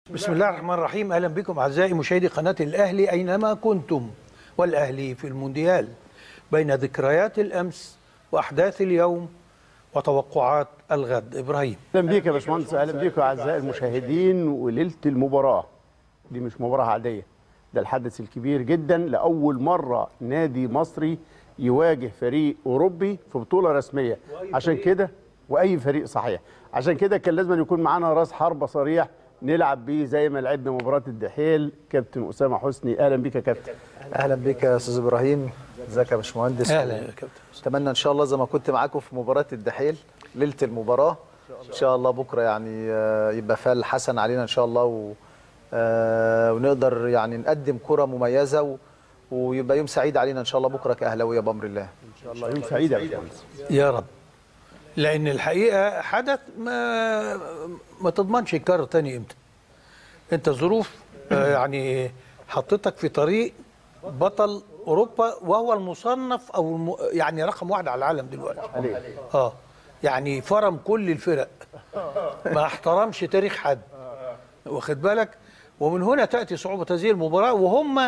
بسم الله الرحمن الرحيم اهلا بكم اعزائي مشاهدي قناه الاهلي اينما كنتم والاهلي في المونديال بين ذكريات الامس واحداث اليوم وتوقعات الغد ابراهيم اهلا بيك يا باشمهندس اهلا بيكم اعزائي المشاهدين وليله المباراه دي مش مباراه عاديه ده الحدث الكبير جدا لاول مره نادي مصري يواجه فريق اوروبي في بطوله رسميه عشان كده واي فريق صحيح عشان كده كان لازم يكون معانا راس حربه صريح نلعب بيه زي ما لعبنا مباراه الدحيل كابتن اسامه حسني اهلا بيك يا كابتن اهلا بيك يا استاذ ابراهيم ازيك يا باشمهندس اهلا يا كابتن اتمنى ان شاء الله زي ما كنت معاكم في مباراه الدحيل ليله المباراه ان شاء الله بكره يعني آه، يبقى فال حسن علينا ان شاء الله و آه، ونقدر يعني نقدم كره مميزه و ويبقى يوم سعيد علينا ان شاء الله بكره كاهلاويه بامر الله ان شاء الله يوم سعيد يا باشمهندس يا رب لان الحقيقه حدث ما ما تضمنش يتكرر تاني امتى انت ظروف آه، يعني حطتك في طريق بطل اوروبا وهو المصنف او الم... يعني رقم واحد على العالم دلوقتي عليك اه يعني فرم كل الفرق ما احترمش تاريخ حد واخد بالك ومن هنا تاتي صعوبه هذه المباراه وهم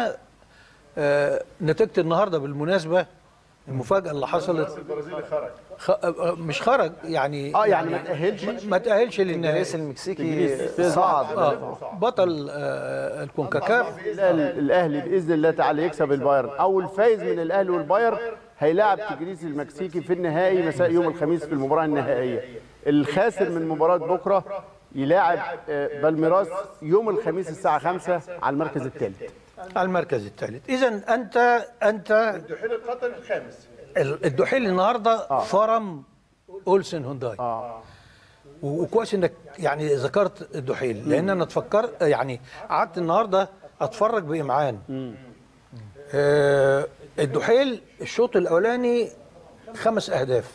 آه نتيجه النهارده بالمناسبه المفاجاه اللي حصلت البرازيلي خرج خ... آه، مش خرج يعني اه يعني ما تاهلش ما تاهلش للنهائي الرئيس المكسيكي صعد اه بطل آه الكونكاكاف الاهلي باذن الله تعالى يكسب البايرن او الفايز من الاهلي والبايرن هيلاعب تجريس المكسيكي في النهائي مساء يوم الخميس في المباراه النهائيه الخاسر من مباراه بكره يلاعب آه، بالميراس يوم الخميس الساعه 5 على المركز الثالث على المركز الثالث اذا انت انت الدحيل القطري الخامس ال- الدحيل النهارده فرم اولسن هونداي اه و- وكويس انك يعني ذكرت الدحيل لان انا اتفكر يعني قعدت النهارده اتفرج بامعان آه الدحيل الشوط الاولاني خمس اهداف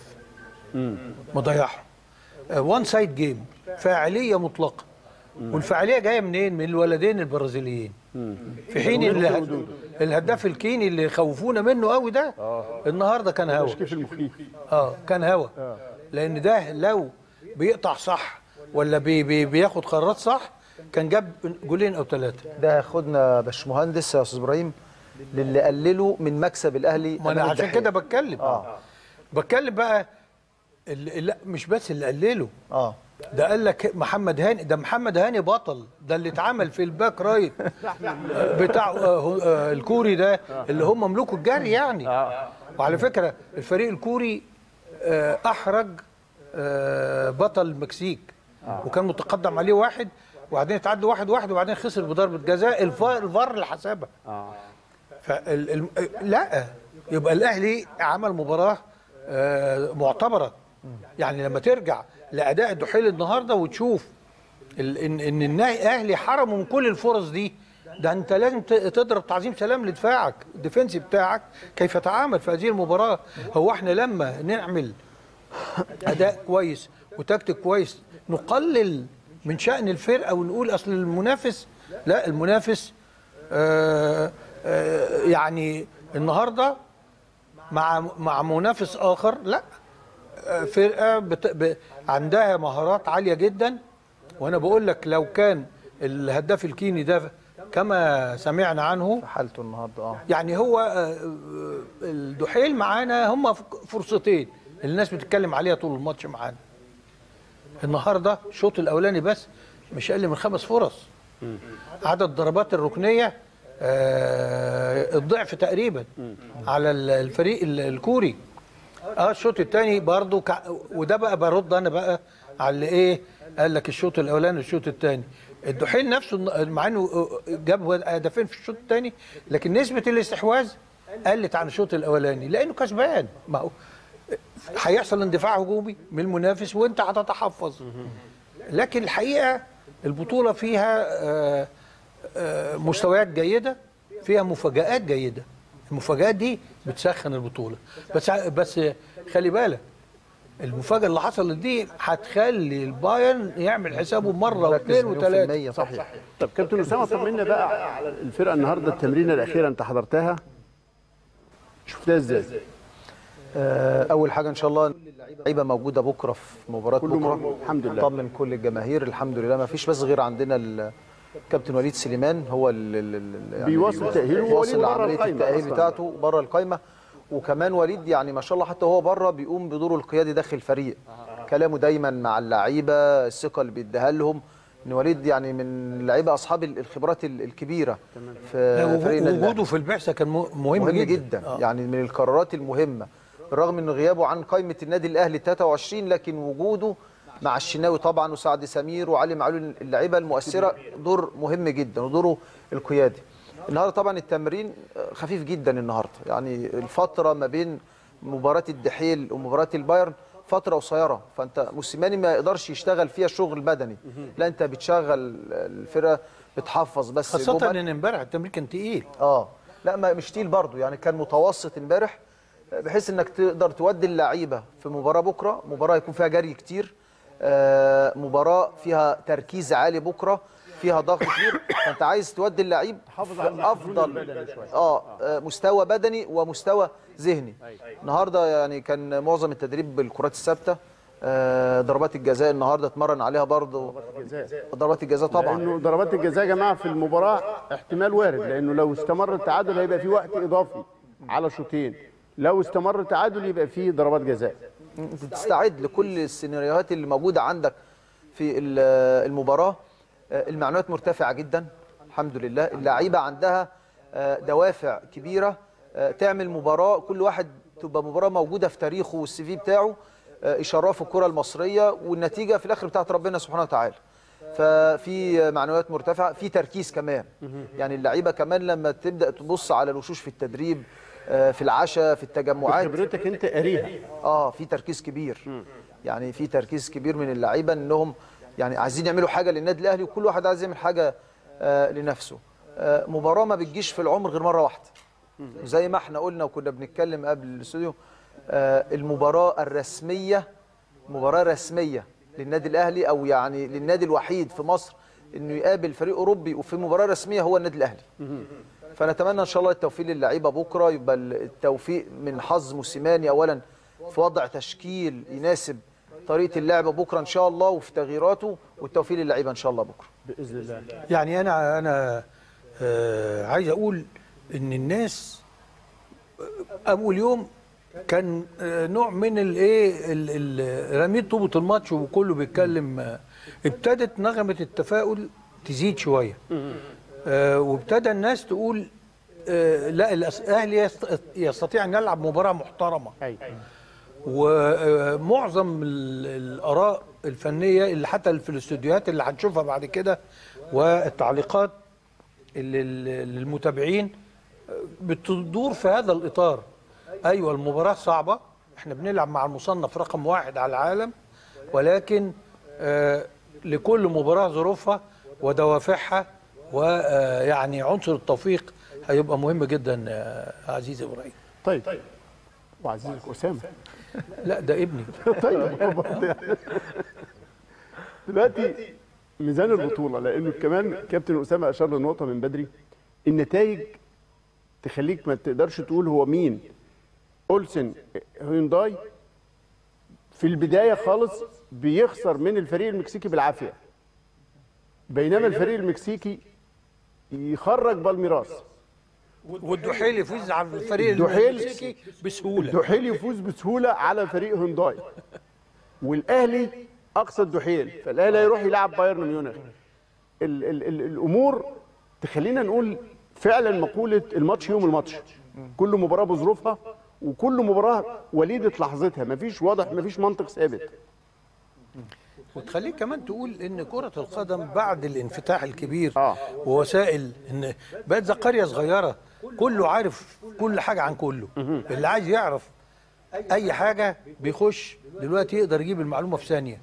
مضيعهم وان سايد جيم فاعليه مطلقه والفاعليه جايه منين؟ من الولدين البرازيليين في حين اله- الهداف الكيني اللي خوفونا منه قوي ده النهارده كان هوا كيف المخيف اه كان هوا لان ده لو بيقطع صح ولا بي بي بياخد قرارات صح كان جاب جولين او ثلاثه ده ياخدنا باشمهندس يا استاذ ابراهيم للي قللوا من مكسب الاهلي ما انا أمام عشان الدحيل. كده بتكلم اه بتكلم بقى اللي لا مش بس اللي قلله اه ده قال لك محمد هاني ده محمد هاني بطل ده اللي اتعمل في الباك رايت بتاع آه، هو- آه، الكوري ده اللي هم ملوك الجري يعني وعلى فكره الفريق الكوري آه، احرج آه، بطل المكسيك وكان متقدم عليه واحد وبعدين اتعدى واحد واحد وبعدين خسر بضربه جزاء الفار الفار اللي حسبها فال ال- لا يبقى الاهلي عمل مباراه آه، معتبره يعني لما ترجع لاداء الدحيل النهارده وتشوف ال- ان ان النا- الاهلي حرمه من كل الفرص دي ده انت لازم ت- تضرب تعظيم سلام لدفاعك الديفنسي بتاعك كيف يتعامل في هذه المباراه هو احنا لما نعمل اداء كويس وتكتيك كويس نقلل من شأن الفرقه ونقول اصل المنافس لا المنافس آه آه يعني النهارده مع مع منافس اخر لا آه، فرقه بت... ب... عندها مهارات عاليه جدا وانا بقول لك لو كان الهداف الكيني ده كما سمعنا عنه في حالته النهارده اه يعني هو آه، آه، الدحيل معانا هم فرصتين اللي الناس بتتكلم عليها طول الماتش معانا النهارده الشوط الاولاني بس مش اقل من خمس فرص عدد الضربات الركنيه آه، الضعف تقريبا على ال- الفريق ال- الكوري اه الشوط الثاني برضو كع... وده بقى برد انا بقى على اللي ايه قال لك الشوط الاولاني والشوط الثاني الدحيل نفسه مع انه جاب هدفين في الشوط الثاني لكن نسبه الاستحواذ قلت عن الشوط الاولاني لانه كسبان ما هو هيحصل اندفاع هجومي من المنافس وانت هتتحفظ لكن الحقيقه البطوله فيها آه، آه، مستويات جيده فيها مفاجآت جيده المفاجآت دي بتسخن البطوله بس بس خلي بالك المفاجاه اللي حصلت دي هتخلي البايرن يعمل حسابه مره ركز واثنين مليون في وثلاثه المية صحيح طب كابتن اسامه طمنا بقى على الفرقه النهارده التمرينه الاخيره انت حضرتها شفتها ازاي؟ آه، اول حاجه ان شاء الله اللعيبه موجوده بكره في مباراه كله بكره موجود، الحمد لله. طمن كل الجماهير الحمد لله ما فيش بس غير عندنا ال- كابتن وليد سليمان هو ال ال ال يعني بيواصل تأهيله ووليد بيواصل بره عمليه القايمة التاهيل أصلاً. بتاعته بره القايمه وكمان وليد يعني ما شاء الله حتى هو بره بيقوم بدوره القيادي داخل الفريق كلامه دايما مع اللعيبه الثقه اللي بيديها لهم ان وليد يعني من اللعيبه اصحاب الخبرات ال- الكبيره في لا، فريق النادي الأهلي. وجوده في البعثه كان مه- مهم, مهم جدا, جدا آه. يعني من القرارات المهمه بالرغم من غيابه عن قائمه النادي الاهلي 23 لكن وجوده مع الشناوي طبعا وسعد سمير وعلي معلول اللعيبه المؤثره دور مهم جدا ودوره القيادي النهارده طبعا التمرين خفيف جدا النهارده يعني الفتره ما بين مباراه الدحيل ومباراه البايرن فتره قصيره فانت موسيماني ما يقدرش يشتغل فيها شغل بدني لا انت بتشغل الفرقه بتحفظ بس خاصه جمل. ان امبارح التمرين كان تقيل اه لا ما مش تقيل برضه يعني كان متوسط امبارح بحيث انك تقدر تودي اللعيبه في مباراه بكره مباراه يكون فيها جري كتير آه مباراه فيها تركيز عالي بكره فيها ضغط كبير فانت عايز تودي اللعيب حافظ في على المخزون افضل البدني شوية. اه آه، مستوى بدني ومستوى ذهني النهارده يعني كان معظم التدريب بالكرات الثابته آه ضربات الجزاء النهارده اتمرن عليها برضه ضربات الجزاء طبعا لانه ضربات الجزاء يا جماعه في المباراه احتمال وارد لانه لو استمر التعادل هيبقى في وقت اضافي على شوطين لو استمر التعادل يبقى في ضربات جزاء انت تستعد لكل السيناريوهات اللي موجوده عندك في ال- المباراه آه، المعنويات مرتفعه جدا الحمد لله اللعيبه عندها آه، دوافع كبيره آه، تعمل مباراه كل واحد تبقى مباراه موجوده في تاريخه والسي في بتاعه آه، يشرفوا الكره المصريه والنتيجه في الاخر بتاعت ربنا سبحانه وتعالى ففي معنويات مرتفعه في تركيز كمان يعني اللعيبه كمان لما تبدا تبص على الوشوش في التدريب آه، في العشاء في التجمعات خبرتك انت قاريها اه في تركيز كبير يعني في تركيز كبير من اللعيبه انهم يعني عايزين يعملوا حاجه للنادي الاهلي وكل واحد عايز يعمل حاجه آه لنفسه آه مباراه ما بتجيش في العمر غير مره واحده زي ما احنا قلنا وكنا بنتكلم قبل الاستوديو آه المباراه الرسميه مباراه رسميه للنادي الاهلي او يعني للنادي الوحيد في مصر انه يقابل فريق اوروبي وفي مباراه رسميه هو النادي الاهلي فنتمنى ان شاء الله التوفيق للعيبه بكره يبقى التوفيق من حظ موسيماني اولا في وضع تشكيل يناسب طريقه اللعب بكره ان شاء الله وفي تغييراته والتوفيق للعيبه ان شاء الله بكره باذن الله يعني انا انا آه عايز اقول ان الناس آه، اول يوم كان آه، نوع من الايه ال- ال- رميه طوبه الماتش وكله بيتكلم آه، ابتدت نغمه التفاؤل تزيد شويه آه، وابتدى الناس تقول آه، لا الاهلي يست- يستطيع ان يلعب مباراه محترمه ايوه ومعظم ال- الاراء الفنيه اللي حتى في الاستوديوهات اللي هنشوفها بعد كده والتعليقات اللي اللي- للمتابعين بتدور في هذا الاطار ايوه المباراه صعبه احنا بنلعب مع المصنف رقم واحد على العالم ولكن آه، لكل مباراه ظروفها ودوافعها ويعني عنصر التوفيق هيبقى مهم جدا آه، عزيز ابراهيم طيب وعزيزك اسامه لا ده ابني طيب برضه يعني. دلوقتي ميزان البطوله لانه كمان كابتن اسامه اشار لنقطه من بدري النتائج تخليك ما تقدرش تقول هو مين اولسن هيونداي في البدايه خالص بيخسر من الفريق المكسيكي بالعافيه بينما الفريق المكسيكي يخرج بالميراس والدحيل يفوز على الفريق الدحيل- المكسيكي بسهوله الدحيل يفوز بسهوله على فريق هونداي والاهلي اقصى الدحيل فالاهلي هيروح يلعب بايرن ميونخ ال ال ال الامور تخلينا نقول فعلا مقوله الماتش يوم الماتش كل مباراه بظروفها وكل مباراه وليده لحظتها مفيش واضح مفيش منطق ثابت وتخليك كمان تقول ان كره القدم بعد الانفتاح الكبير آه. ووسائل ان بقت زي قريه صغيره كله عارف كل حاجه عن كله اللي عايز يعرف اي حاجه بيخش دلوقتي يقدر يجيب المعلومه في ثانيه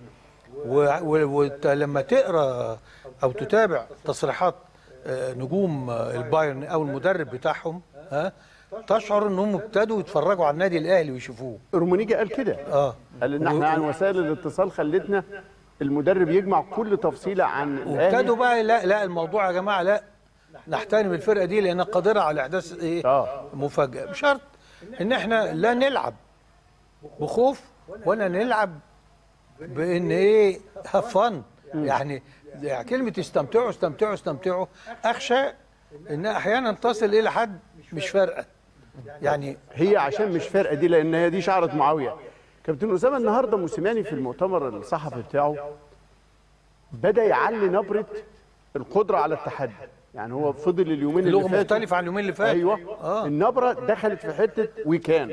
ولما تقرا او تتابع تصريحات آه، نجوم آه، البايرن او المدرب بتاعهم ها تشعر انهم ابتدوا يتفرجوا على النادي الاهلي ويشوفوه رومانيجا قال كده اه قال ان احنا عن وسائل الاتصال خلتنا المدرب يجمع كل تفصيله عن الاهلي وابتدوا بقى لا لا الموضوع يا جماعه لا نحترم الفرقه دي لانها قادره على احداث ايه آه. مفاجاه بشرط ان احنا لا نلعب بخوف ولا نلعب بان ايه هفن يعني يعني كلمه استمتعوا استمتعوا استمتعوا اخشى انها احيانا تصل الى حد مش فارقه يعني هي عشان مش فارقه دي لان هي دي شعره معاويه كابتن اسامه النهارده موسيماني في المؤتمر الصحفي بتاعه بدا يعلي نبره القدره على التحدي يعني هو فضل اليومين لغه اللي فاتوا مختلفه عن اليومين اللي فاتوا ايوه آه. النبره دخلت في حته وي كان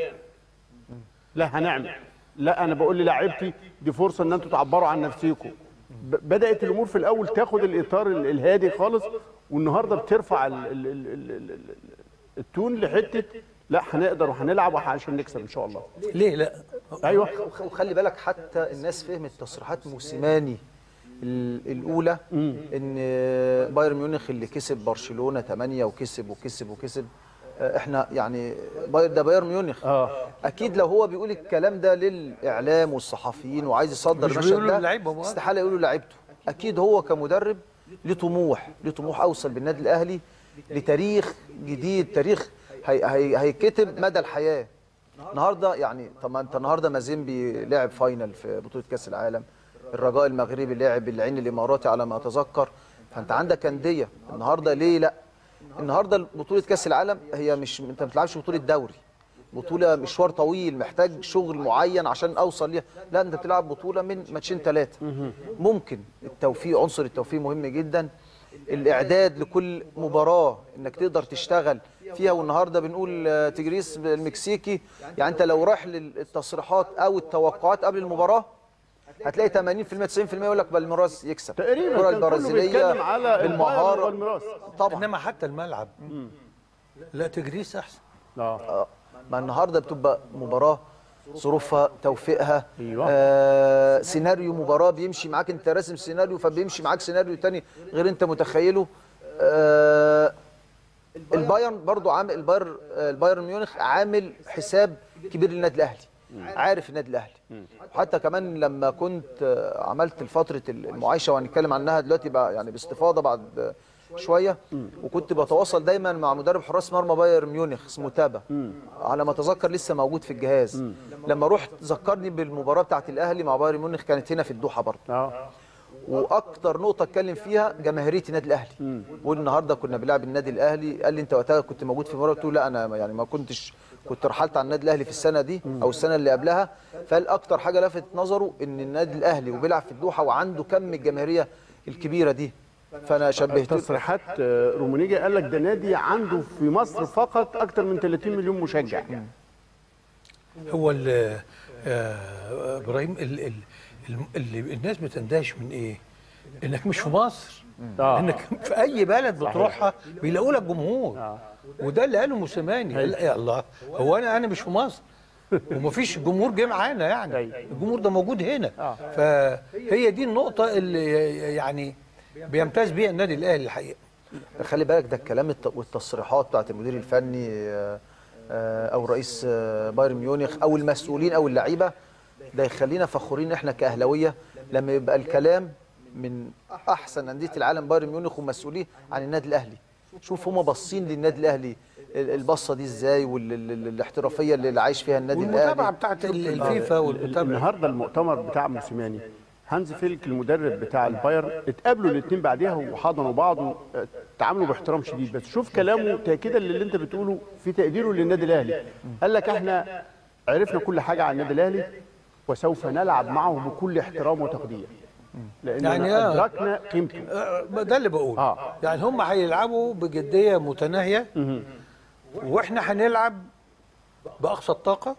لا هنعمل لا انا بقول للاعيبتي دي فرصه ان انتوا تعبروا عن نفسيكم ب- بدات الامور في الاول تاخد الاطار ال- الهادي خالص والنهارده بترفع ال ال ال ال ال ال التون لحته لا هنقدر وهنلعب عشان نكسب ان شاء الله ليه لا ايوه وخ- وخلي بالك حتى الناس فهمت تصريحات موسيماني ال- الاولى ان بايرن ميونخ اللي كسب برشلونه 8 وكسب وكسب وكسب آه، احنا يعني باير ده بايرن ميونخ اه اكيد لو هو بيقول الكلام ده للاعلام والصحفيين وعايز يصدر مش المشهد بيقولوا ده للعيبة بقى. استحاله يقولوا لعيبته اكيد هو كمدرب ليه طموح ليه طموح اوصل بالنادي الاهلي لتاريخ جديد تاريخ هي هي هيكتب مدى الحياه النهارده يعني طب ما انت النهارده مازيمبي لعب فاينل في بطوله كاس العالم الرجاء المغربي لعب العين الاماراتي على ما اتذكر فانت عندك انديه النهارده ليه لا النهارده بطوله كاس العالم هي مش انت ما بتلعبش بطوله دوري بطوله مشوار طويل محتاج شغل معين عشان اوصل ليها لا انت بتلعب بطوله من ماتشين ثلاثه ممكن التوفيق عنصر التوفيق مهم جدا الاعداد لكل مباراه انك تقدر تشتغل فيها والنهارده بنقول آه، تجريس المكسيكي يعني انت لو رايح للتصريحات او التوقعات قبل المباراه هتلاقي 80% 90% يقول لك بالميراس يكسب تقريبا الكره كان كله البرازيليه بيتكلم على البايرن بالمهاره والميراث طبعا انما حتى الملعب لا تجريس احسن اه آه، ما النهارده بتبقى مباراه ظروفها توفيقها أيوة. آه سيناريو مباراه بيمشي معاك انت راسم سيناريو فبيمشي معاك سيناريو تاني غير انت متخيله آه البايرن برضو عامل البايرن آه، البايرن ميونخ عامل حساب كبير للنادي الاهلي عارف النادي الاهلي وحتى كمان لما كنت آه، عملت فتره المعايشه وهنتكلم عنها دلوقتي بقى يعني باستفاضه بعد آه، شويه وكنت بتواصل دايما مع مدرب حراس مرمى بايرن ميونخ اسمه تابا على ما اتذكر لسه موجود في الجهاز لما رحت ذكرني بالمباراه بتاعت الاهلي مع بايرن ميونخ كانت هنا في الدوحه برضه اه واكتر نقطه اتكلم فيها جماهيريه النادي الاهلي والنهارده كنا بنلعب النادي الاهلي قال لي انت وقتها كنت موجود في المباراه قلت له لا انا يعني ما كنتش كنت رحلت عن النادي الاهلي في السنه دي او السنه اللي قبلها فقال اكتر حاجه لفتت نظره ان النادي الاهلي وبيلعب في الدوحه وعنده كم الجماهيريه الكبيره دي فانا شبهت تصريحات آه، رومانيجي قال لك ده نادي عنده في مصر فقط اكتر من 30 مليون مشجع هو ال آه، ابراهيم ال ال ال ال الناس بتندهش من ايه؟ انك مش في مصر آه. انك في اي بلد بتروحها بيلاقوا لك جمهور وده اللي قاله موسيماني قال يا الله هو انا انا مش في مصر ومفيش جمهور جه معانا يعني أيوة. الجمهور ده موجود هنا فهي دي النقطة اللي يعني بيمتاز بيها النادي الاهلي الحقيقة خلي بالك ده الكلام الت- والتصريحات بتاعت المدير الفني آه، آه، او رئيس آه، بايرن ميونخ او المسؤولين او اللعيبه ده يخلينا فخورين احنا كاهلاويه لما يبقى الكلام من احسن انديه العالم بايرن ميونخ ومسؤولين عن النادي الاهلي شوف هم باصين للنادي الاهلي ال- البصه دي ازاي والاحترافيه اللي عايش فيها النادي والمتابعة الاهلي بتاعت ال- الفيفا والمتابعة النهارده المؤتمر بتاع موسيماني هانز فيلك المدرب بتاع البايرن اتقابلوا الاثنين بعديها وحضنوا بعض وتعاملوا باحترام شديد بس شوف كلامه تاكيدا للي انت بتقوله في تقديره للنادي الاهلي قال لك احنا عرفنا كل حاجه عن النادي الاهلي وسوف نلعب معه بكل احترام وتقدير لان يعني يعني آه. ادركنا قيمته آه، ده اللي بقول آه. يعني هم هيلعبوا بجديه متناهيه واحنا هنلعب باقصى الطاقه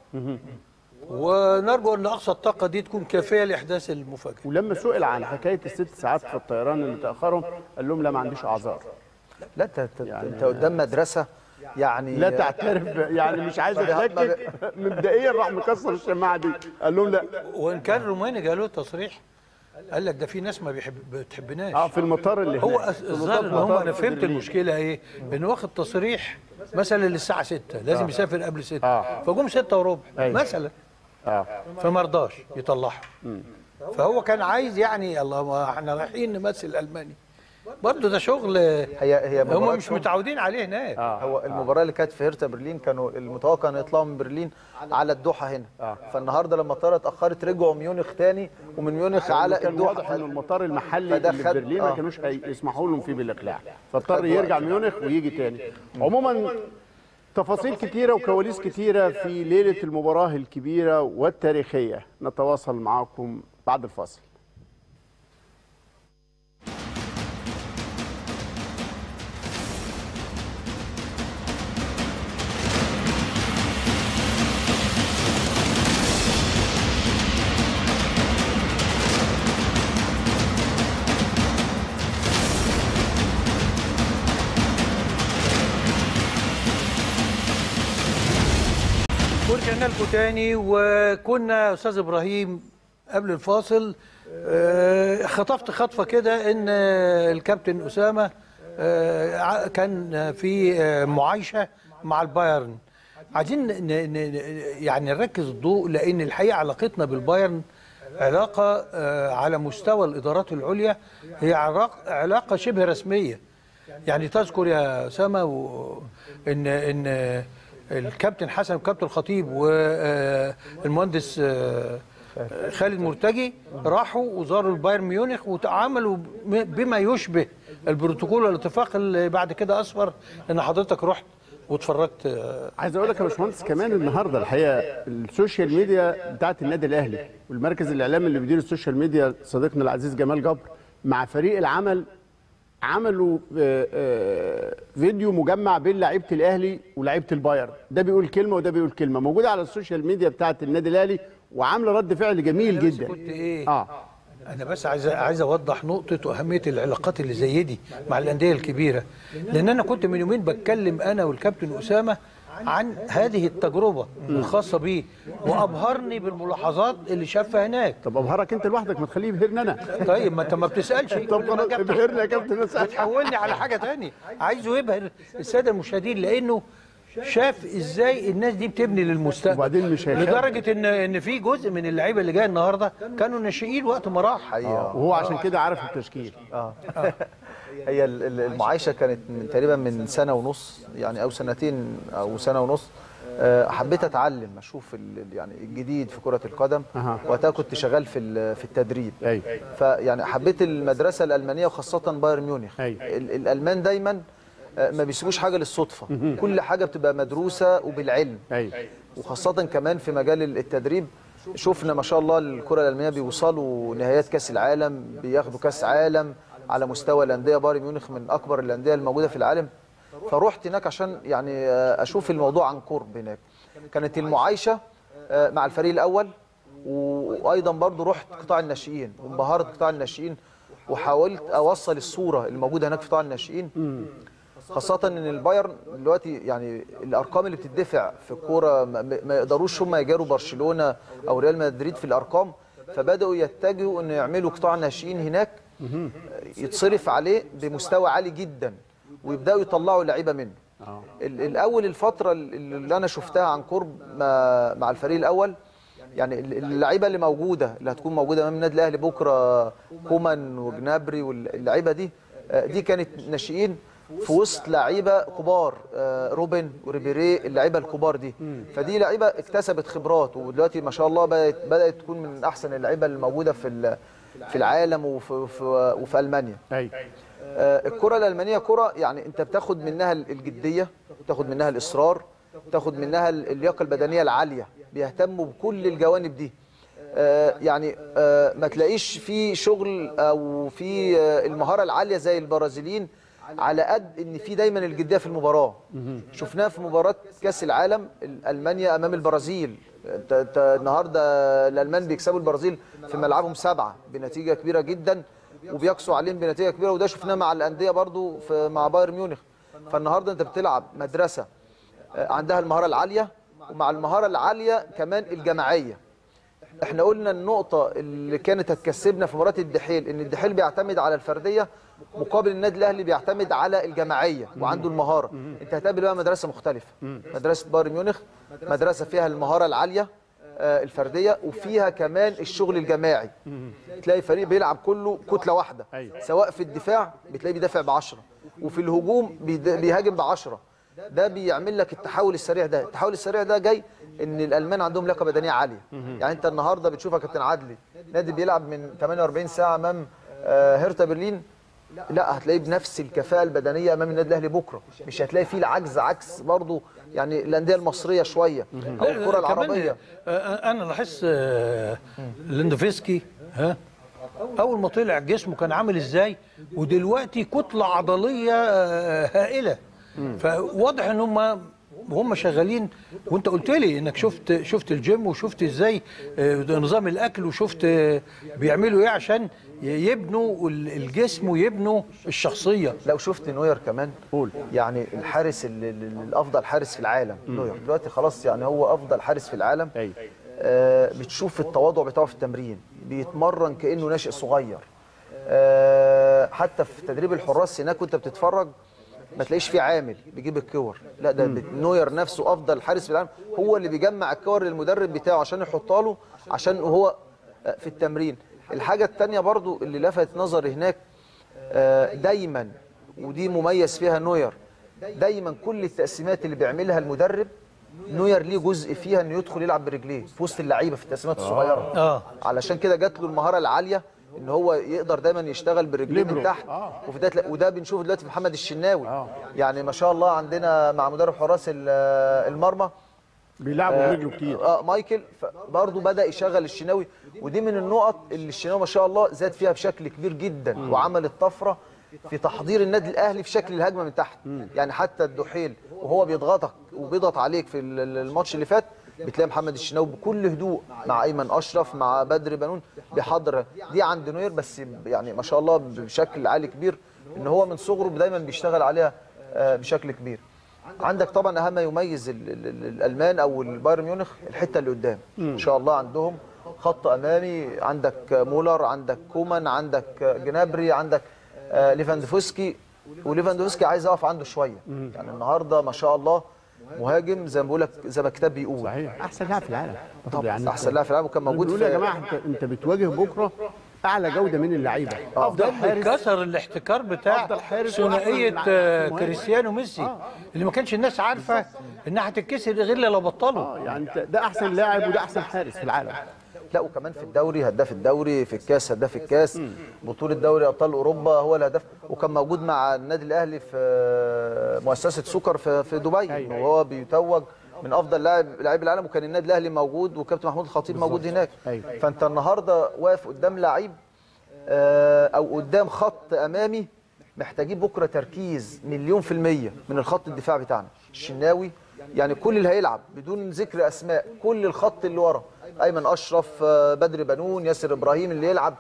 ونرجو ان اقصى الطاقه دي تكون كافيه لاحداث المفاجاه ولما سئل عن حكايه الست ساعات في الطيران اللي تاخرهم قال لهم لا ما عنديش اعذار لا انت انت, انت قدام مدرسه يعني لا تعترف يعني مش عايز ما بي- ما اتلكك مبدئيا راح مكسر الشماعه دي قال لهم لا وان كان روماني قالوا تصريح قال لك ده في ناس ما بيحب بتحبناش اه في المطار اللي هو هناك. أس- في الظاهر ان مطار هو انا فهمت برلين. المشكله ايه انه واخد تصريح مثلا للساعه 6 لازم يسافر قبل 6 آه. فجم 6 وربع أيوة. مثلا اه فما رضاش يطلعها فهو كان عايز يعني الله ما احنا رايحين نمثل الماني برضه ده شغل هي هي هم مباراة مش شغل. متعودين عليه هناك هو المباراه اللي كانت في هيرتا برلين كانوا المتوقع ان يطلعوا من برلين على الدوحه هنا آه. فالنهارده لما الطياره اتاخرت رجعوا ميونخ تاني ومن ميونخ على كان الدوحه واضح ان المطار المحلي فده اللي في خد- برلين ما آه. كانوش هيسمحوا لهم فيه بالاقلاع فاضطر خد يرجع وقت. ميونخ ويجي تاني عموما تفاصيل كتيرة وكواليس كتيرة في ليلة المباراة الكبيرة والتاريخية نتواصل معكم بعد الفاصل ورجعنا لكم تاني وكنا يا استاذ ابراهيم قبل الفاصل آه، خطفت خطفه كده ان آه، الكابتن اسامه آه، ع- كان في آه، معايشه مع البايرن عايزين ن- ن- ن- يعني نركز الضوء لان الحقيقه علاقتنا بالبايرن علاقه آه، على مستوى الادارات العليا هي علاق- علاقه شبه رسميه يعني تذكر يا اسامه و- ان ان الكابتن حسن والكابتن الخطيب والمهندس خالد مرتجي راحوا وزاروا البايرن ميونخ وتعاملوا ب- بما يشبه البروتوكول والاتفاق اللي بعد كده اصفر ان حضرتك رحت واتفرجت آه، عايز اقول لك يا باشمهندس كمان النهارده الحقيقه السوشيال ميديا بتاعت النادي الاهلي والمركز الاعلامي اللي بيدير السوشيال ميديا صديقنا العزيز جمال جبر مع فريق العمل عملوا آه، آه، فيديو مجمع بين لعيبه الاهلي ولاعيبه البايرن ده بيقول كلمه وده بيقول كلمه موجوده على السوشيال ميديا بتاعت النادي الاهلي وعامله رد فعل جميل بس جدا كنت ايه اه انا بس عايز عايز اوضح نقطه واهميه العلاقات اللي زي دي مع الانديه الكبيره لان انا كنت من يومين بتكلم انا والكابتن اسامه عن هذه التجربه الخاصه بيه وابهرني بالملاحظات اللي شافها هناك طب ابهرك انت لوحدك ما تخليه يبهرني انا طيب ما انت ما بتسالش طب كل ما خلاص جبت- ابهرني يا كابتن اسعد بتحولني على حاجه تانية عايزه يبهر الساده المشاهدين لانه شاف ازاي الناس دي بتبني للمستقبل وبعدين مش هيخاف. لدرجه ان ان في جزء من اللعيبه اللي جايه النهارده كانوا ناشئين وقت ما راح حقيقه وهو عشان كده عارف التشكيل اه هي ال- ال- المعايشه كانت من تقريبا من سنه ونص يعني او سنتين او سنه ونص آه، حبيت اتعلم اشوف ال- يعني الجديد في كره القدم أها. وقتها كنت شغال في ال- في التدريب ايوه فيعني حبيت المدرسه الالمانيه وخاصه بايرن ميونخ أيوة. ال- الالمان دايما آه، ما بيسيبوش حاجه للصدفه كل حاجه بتبقى مدروسه وبالعلم ايوه وخاصة كمان في مجال التدريب شفنا ما شاء الله الكرة الألمانية بيوصلوا نهايات كأس العالم بياخدوا كأس عالم على مستوى الأندية بايرن ميونخ من أكبر الأندية الموجودة في العالم فرحت هناك عشان يعني آه، أشوف الموضوع عن قرب هناك كانت المعايشة آه، مع الفريق الأول و- وأيضا برضو رحت قطاع الناشئين وانبهرت قطاع الناشئين وحاولت أوصل الصورة الموجودة هناك في قطاع الناشئين خاصة ان البايرن دلوقتي يعني الارقام اللي بتدفع في الكوره ما, ما يقدروش هم يجاروا برشلونة او ريال مدريد في الارقام فبداوا يتجهوا انه يعملوا قطاع ناشئين هناك يتصرف عليه بمستوى عالي جدا ويبداوا يطلعوا لعيبه منه ال- الاول الفتره اللي انا شفتها عن قرب مع مع الفريق الاول يعني ال- اللعيبه اللي موجوده اللي هتكون موجوده امام النادي الاهلي بكره كومان وجنابري واللعيبه دي آه، دي كانت ناشئين في وسط لعيبه كبار آه، روبن وريبيري اللعيبه الكبار دي فدي لعيبه اكتسبت خبرات ودلوقتي ما شاء الله بدات بدات تكون من احسن اللعيبه الموجوده في ال- في العالم وفي في وفي المانيا ايوه آه، الكره الالمانيه كره يعني انت بتاخد منها الجديه بتاخد منها الاصرار بتاخد منها اللياقه البدنيه العاليه بيهتموا بكل الجوانب دي آه، يعني آه، ما تلاقيش في شغل او في آه، المهاره العاليه زي البرازيليين على قد ان في دايما الجديه في المباراه شفناها في مباراه كاس العالم المانيا امام البرازيل انت انت النهارده الالمان بيكسبوا البرازيل في ملعبهم سبعه بنتيجه كبيره جدا وبيقسوا عليهم بنتيجه كبيره وده شفناه مع الانديه برضو في مع بايرن ميونخ فالنهارده انت بتلعب مدرسه آه، عندها المهاره العاليه ومع المهاره العاليه كمان الجماعيه احنا قلنا النقطة اللي كانت هتكسبنا في مباراة الدحيل ان الدحيل بيعتمد على الفردية مقابل النادي الاهلي بيعتمد على الجماعية وعنده المهارة انت هتقابل بقى مدرسة مختلفة مدرسة بايرن ميونخ مدرسة فيها المهارة العالية آه، الفرديه وفيها كمان الشغل الجماعي تلاقي فريق بيلعب كله كتله واحده أيوة. سواء في الدفاع بتلاقيه بيدافع ب 10 وفي الهجوم بيد- بيهاجم ب 10 ده بيعمل لك التحول السريع ده التحول السريع ده جاي ان الالمان عندهم لياقه بدنيه عاليه يعني انت النهارده بتشوف يا كابتن عدلي نادي بيلعب من 48 ساعه امام آه، هيرتا برلين لا هتلاقيه بنفس الكفاءه البدنيه امام النادي الاهلي بكره مش هتلاقي فيه العجز عكس برضه يعني الانديه المصريه شويه او الكره كمان، العربيه آه، انا لاحظت آه، ليندوفسكي ها اول ما طلع جسمه كان عامل ازاي ودلوقتي كتله عضليه آه، هائله فواضح ان هم وهم شغالين وانت قلت لي انك شفت شفت الجيم وشفت ازاي آه، نظام الاكل وشفت آه، بيعملوا ايه عشان يبنوا ال- الجسم ويبنوا الشخصيه لو شفت نوير كمان قول. يعني الحارس ال- ال- الافضل حارس في العالم نوير دلوقتي خلاص يعني هو افضل حارس في العالم أيوة. آه بتشوف التواضع بتاعه في التمرين بيتمرن كانه ناشئ صغير آه حتى في تدريب الحراس هناك وانت بتتفرج ما تلاقيش فيه عامل بيجيب الكور لا ده بت- نوير نفسه افضل حارس في العالم هو اللي بيجمع الكور للمدرب بتاعه عشان يحطها له عشان هو آه، في التمرين الحاجه الثانيه برضو اللي لفت نظري هناك آه، دايما ودي مميز فيها نوير دايما كل التقسيمات اللي بيعملها المدرب نوير ليه جزء فيها انه يدخل يلعب برجليه في وسط اللعيبه في التقسيمات الصغيره آه. علشان كده جات له المهاره العاليه ان هو يقدر دايما يشتغل برجليه من ليبرو. تحت آه. وفي ده تلاقي- وده بنشوفه دلوقتي في محمد الشناوي آه. يعني ما شاء الله عندنا مع مدرب حراس ال- المرمى بيلعبوا برجله كتير اه مايكل برضه بدا يشغل الشناوي ودي من النقط اللي الشناوي ما شاء الله زاد فيها بشكل كبير جدا وعملت طفره في تحضير النادي الاهلي في شكل الهجمه من تحت يعني حتى الدحيل وهو بيضغطك وبيضغط عليك في ال- ال- الماتش اللي فات بتلاقي محمد الشناوي بكل هدوء مع ايمن اشرف مع بدر بنون بيحضر دي عند نوير بس يعني ما شاء الله بشكل عالي كبير ان هو من صغره دايما بيشتغل عليها آه، بشكل كبير عندك طبعا اهم ما يميز ال- ال- ال- الالمان او البايرن ميونخ الحته اللي قدام ان شاء الله عندهم خط امامي عندك مولر عندك كومان عندك جنابري عندك آه، ليفاندوفسكي وليفاندوفسكي عايز يقف عنده شويه يعني النهارده ما شاء الله مهاجم زي ما بقول لك زي ما الكتاب بيقول صحيح احسن لاعب في العالم طبعا احسن لاعب في العالم وكان موجود بنقول في يا جماعه انت انت بتواجه بكره اعلى جوده من اللعيبه ده اللي كسر الاحتكار بتاع أفضل حارس ثنائيه وأحسن آه، مهاجم. كريستيانو ميسي اللي ما كانش الناس عارفه انها هتتكسر غير لو بطلوا اه يعني انت ده احسن لاعب وده احسن حارس في العالم لا وكمان في الدوري هداف الدوري في الكاس هداف الكاس بطوله دوري ابطال اوروبا هو الهداف وكان موجود مع النادي الاهلي في مؤسسه سكر في في دبي وهو بيتوج من افضل لاعب لاعبي العالم وكان النادي الاهلي موجود وكابتن محمود الخطيب موجود هناك أيوة. فانت النهارده واقف قدام لعيب آه، او قدام خط امامي محتاجين بكره تركيز مليون في الميه من الخط الدفاع بتاعنا الشناوي يعني كل اللي هيلعب بدون ذكر اسماء كل الخط اللي ورا ايمن اشرف آه، بدر بنون ياسر ابراهيم اللي يلعب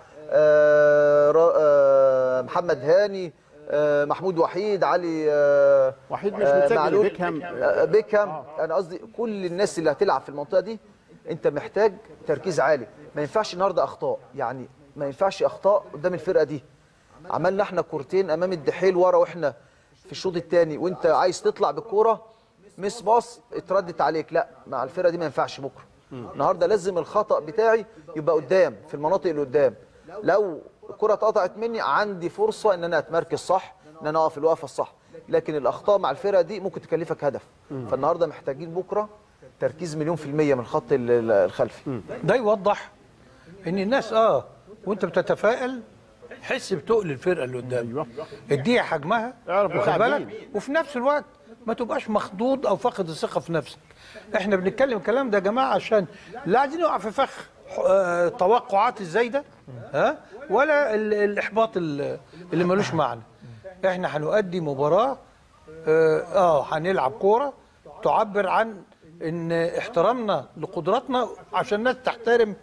آه، را- آه، محمد هاني آه، محمود وحيد علي آه، وحيد مش آه، متسجل معلول، بيكهام آه، بيكهام انا قصدي كل الناس اللي هتلعب في المنطقه دي انت محتاج تركيز عالي ما ينفعش النهارده اخطاء يعني ما ينفعش اخطاء قدام الفرقه دي عملنا احنا كورتين امام الدحيل ورا واحنا في الشوط الثاني وانت عايز تطلع بالكوره مس باص اتردت عليك لا مع الفرقه دي ما ينفعش بكره النهارده لازم الخطا بتاعي يبقى قدام في المناطق اللي قدام لو الكره اتقطعت مني عندي فرصه ان انا اتمركز صح ان انا اقف الوقفه الصح لكن الاخطاء مع الفرقه دي ممكن تكلفك هدف فالنهارده محتاجين بكره تركيز مليون في المية من الخط ال- ال- الخلفي ده يوضح ان الناس اه وانت بتتفائل حس بتقل الفرقه اللي قدام ايوه اديها حجمها اعرف واخد مساعدين. بالك وفي نفس الوقت ما تبقاش مخضوض او فاقد الثقه في نفسك احنا بنتكلم الكلام ده يا جماعه عشان لا عايزين نقع في فخ آه، توقعات الزايده ها ولا ال- الاحباط ال- اللي ملوش معنى احنا هنؤدي مباراه اه آه، هنلعب كوره تعبر عن ان احترامنا لقدراتنا عشان الناس تحترم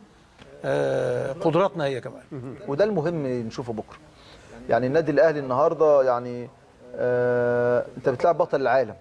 آه، قدراتنا هي كمان وده المهم نشوفه بكره يعني النادي الاهلي النهارده يعني آه انت بتلعب بطل العالم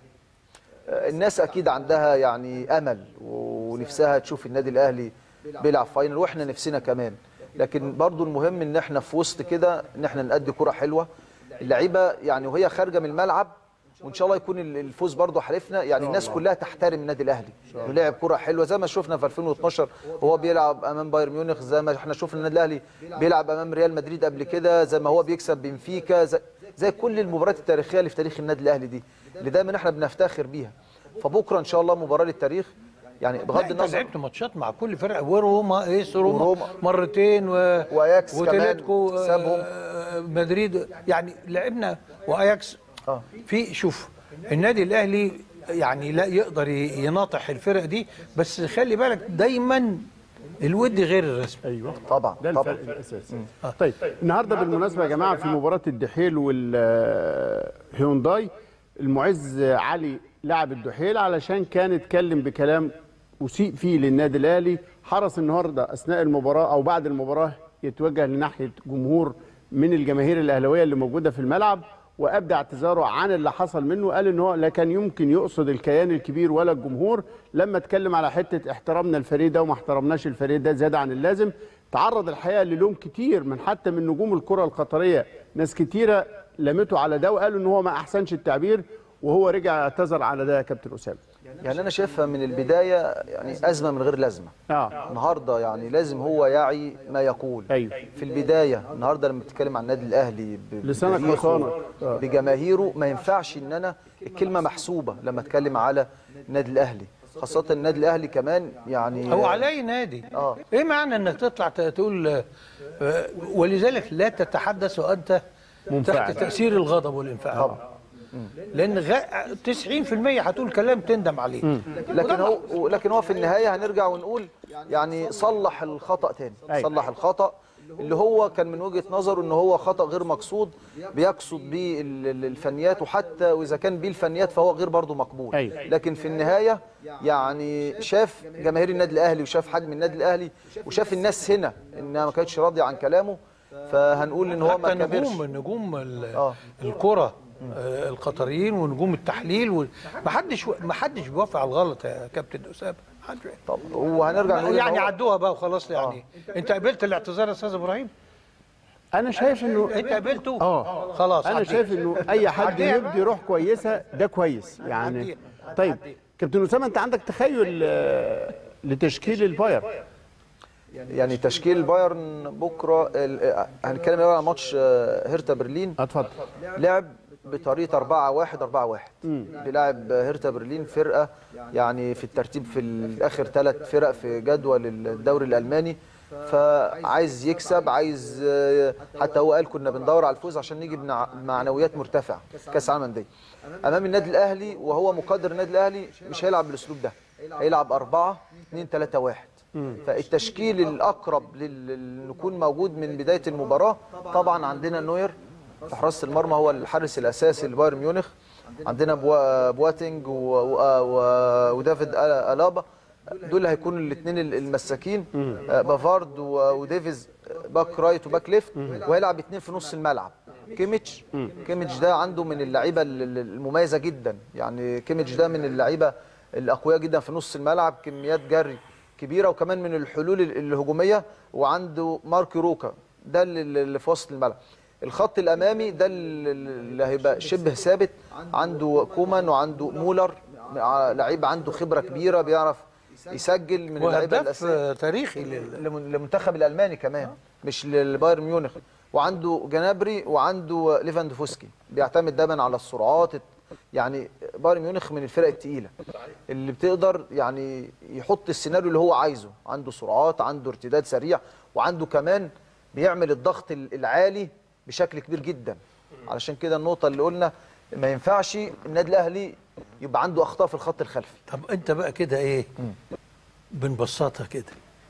آه الناس اكيد عندها يعني امل ونفسها تشوف النادي الاهلي بيلعب فاينل واحنا نفسنا كمان لكن برضو المهم ان احنا في وسط كده ان احنا نأدي كرة حلوه اللعيبه يعني وهي خارجه من الملعب وان شاء الله يكون ال- الفوز برضه حلفنا يعني الناس كلها تحترم النادي الاهلي انه لعب كره حلوه زي ما شفنا في 2012 وهو بيلعب امام بايرن ميونخ زي ما احنا شفنا النادي الاهلي بيلعب امام ريال مدريد قبل كده زي ما هو بيكسب بنفيكا زي, زي كل المباريات التاريخيه اللي في تاريخ النادي الاهلي دي اللي دايما احنا بنفتخر بيها فبكره ان شاء الله مباراه للتاريخ يعني لا، بغض انت النظر لعبت ماتشات مع كل فرقه وروما ايس روما وروما. مرتين و... وأياكس كمان وتلاتكو آه، سابهم. آه، مدريد يعني لعبنا واياكس اه في شوف النادي الاهلي يعني لا يقدر ي- يناطح الفرق دي بس خلي بالك دايما الود غير الرسمي ايوه طبعا ده طبعا الفرق الاساسي طيب النهارده بالمناسبه يا جماعه في مباراه الدحيل والهيونداي المعز علي لعب الدحيل علشان كان اتكلم بكلام اسيء فيه للنادي الاهلي حرص النهارده اثناء المباراه او بعد المباراه يتوجه لناحيه جمهور من الجماهير الاهلاويه اللي موجوده في الملعب وابدى اعتذاره عن اللي حصل منه قال ان هو لا كان يمكن يقصد الكيان الكبير ولا الجمهور لما اتكلم على حته احترامنا الفريق ده وما احترمناش الفريق ده زياده عن اللازم تعرض الحقيقه للوم كتير من حتى من نجوم الكره القطريه ناس كتيره لمته على ده وقالوا ان هو ما احسنش التعبير وهو رجع اعتذر على ده يا كابتن اسامه يعني انا شايفها من البدايه يعني ازمه من غير لازمه اه النهارده يعني لازم هو يعي ما يقول ايوه في البدايه النهارده لما بتتكلم عن النادي الاهلي ب- لسانك بتاريخه، حصانك. آه. بجماهيره ما ينفعش ان انا الكلمه محسوبه لما اتكلم على النادي الاهلي خاصه النادي الاهلي كمان يعني هو على اي نادي آه. ايه معنى انك تطلع ت- تقول آه، آه، ولذلك لا تتحدث وانت منفعل. تحت تاثير الغضب والانفعال طبعا. لان غ... 90% هتقول كلام تندم عليه لكن هو لكن هو في النهايه هنرجع ونقول يعني صلح الخطا تاني أيوة. صلح الخطا اللي هو كان من وجهه نظره ان هو خطا غير مقصود بيقصد بيه ال- ال- الفنيات وحتى واذا كان بيه الفنيات فهو غير برضه مقبول أيوة. لكن في النهايه يعني شاف جماهير النادي الاهلي وشاف حجم النادي الاهلي وشاف الناس هنا انها ما كانتش راضيه عن كلامه فهنقول ان هو ما حتى كبرش نجوم نجوم ال- آه. الكره آه، القطريين ونجوم التحليل و... ما حدش ما حدش بيوافق على الغلط يا كابتن اسامه محدش- طب وهنرجع نقول إن يعني هو- عدوها بقى وخلاص يعني انت قبلت الاعتذار يا استاذ ابراهيم انا شايف انه انت قبلته اه خلاص انا عديها. شايف انه اي حد عديها بقى. يبدي روح كويسه ده كويس يعني عديها. طيب عديها. كابتن اسامه انت عندك تخيل آه، لتشكيل الباير يعني تشكيل بايرن بكره ال- هنتكلم الاول عن ماتش آه، هيرتا برلين اتفضل لعب بطريقه 4 1 4 1 بيلعب هيرتا برلين فرقه يعني في الترتيب في ال- اخر ثلاث فرق في جدول الدوري الالماني فعايز يكسب عايز آه، حتى هو قال كنا بندور على الفوز عشان نيجي بنع- بمعنويات مرتفعه كاس العالم للانديه امام النادي الاهلي وهو مقدر النادي الاهلي مش هيلعب بالاسلوب ده هيلعب 4 2 3 1 فالتشكيل الاقرب لل- لل- نكون موجود من بدايه المباراه طبعا عندنا نوير في حراسه المرمى هو الحارس الاساسي لبايرن ميونخ عندنا بوا- بواتينج و- و- و- ودافيد ألا- الابا دول هيكونوا الاثنين المساكين آه، بافارد و- وديفيز باك رايت وباك ليفت وهيلعب اثنين في نص الملعب كيميتش كيميتش ده عنده من اللعيبه ال- ال- المميزه جدا يعني كيميتش ده من اللعيبه الاقوياء جدا في نص الملعب كميات جري كبيره وكمان من الحلول ال- الهجوميه وعنده مارك روكا ده اللي- اللي في وسط الملعب الخط الامامي ده اللي اللي هيبقى شبه ثابت عنده كومان وعنده مولر ع- لعيب عنده خبره كبيره بيعرف يسجل من اللعيبه وهداف الاساسيه آه، تاريخي لل... لمن- للمنتخب الالماني كمان مش للبايرن ميونخ وعنده جنابري وعنده ليفاندوفسكي بيعتمد دايما على السرعات يعني بايرن ميونخ من الفرق الثقيله اللي بتقدر يعني يحط السيناريو اللي هو عايزه عنده سرعات عنده ارتداد سريع وعنده كمان بيعمل الضغط ال- العالي بشكل كبير جدا علشان كده النقطه اللي قلنا ما ينفعش النادي الاهلي يبقى عنده اخطاء في الخط الخلفي طب انت بقى كده ايه بنبسطها كده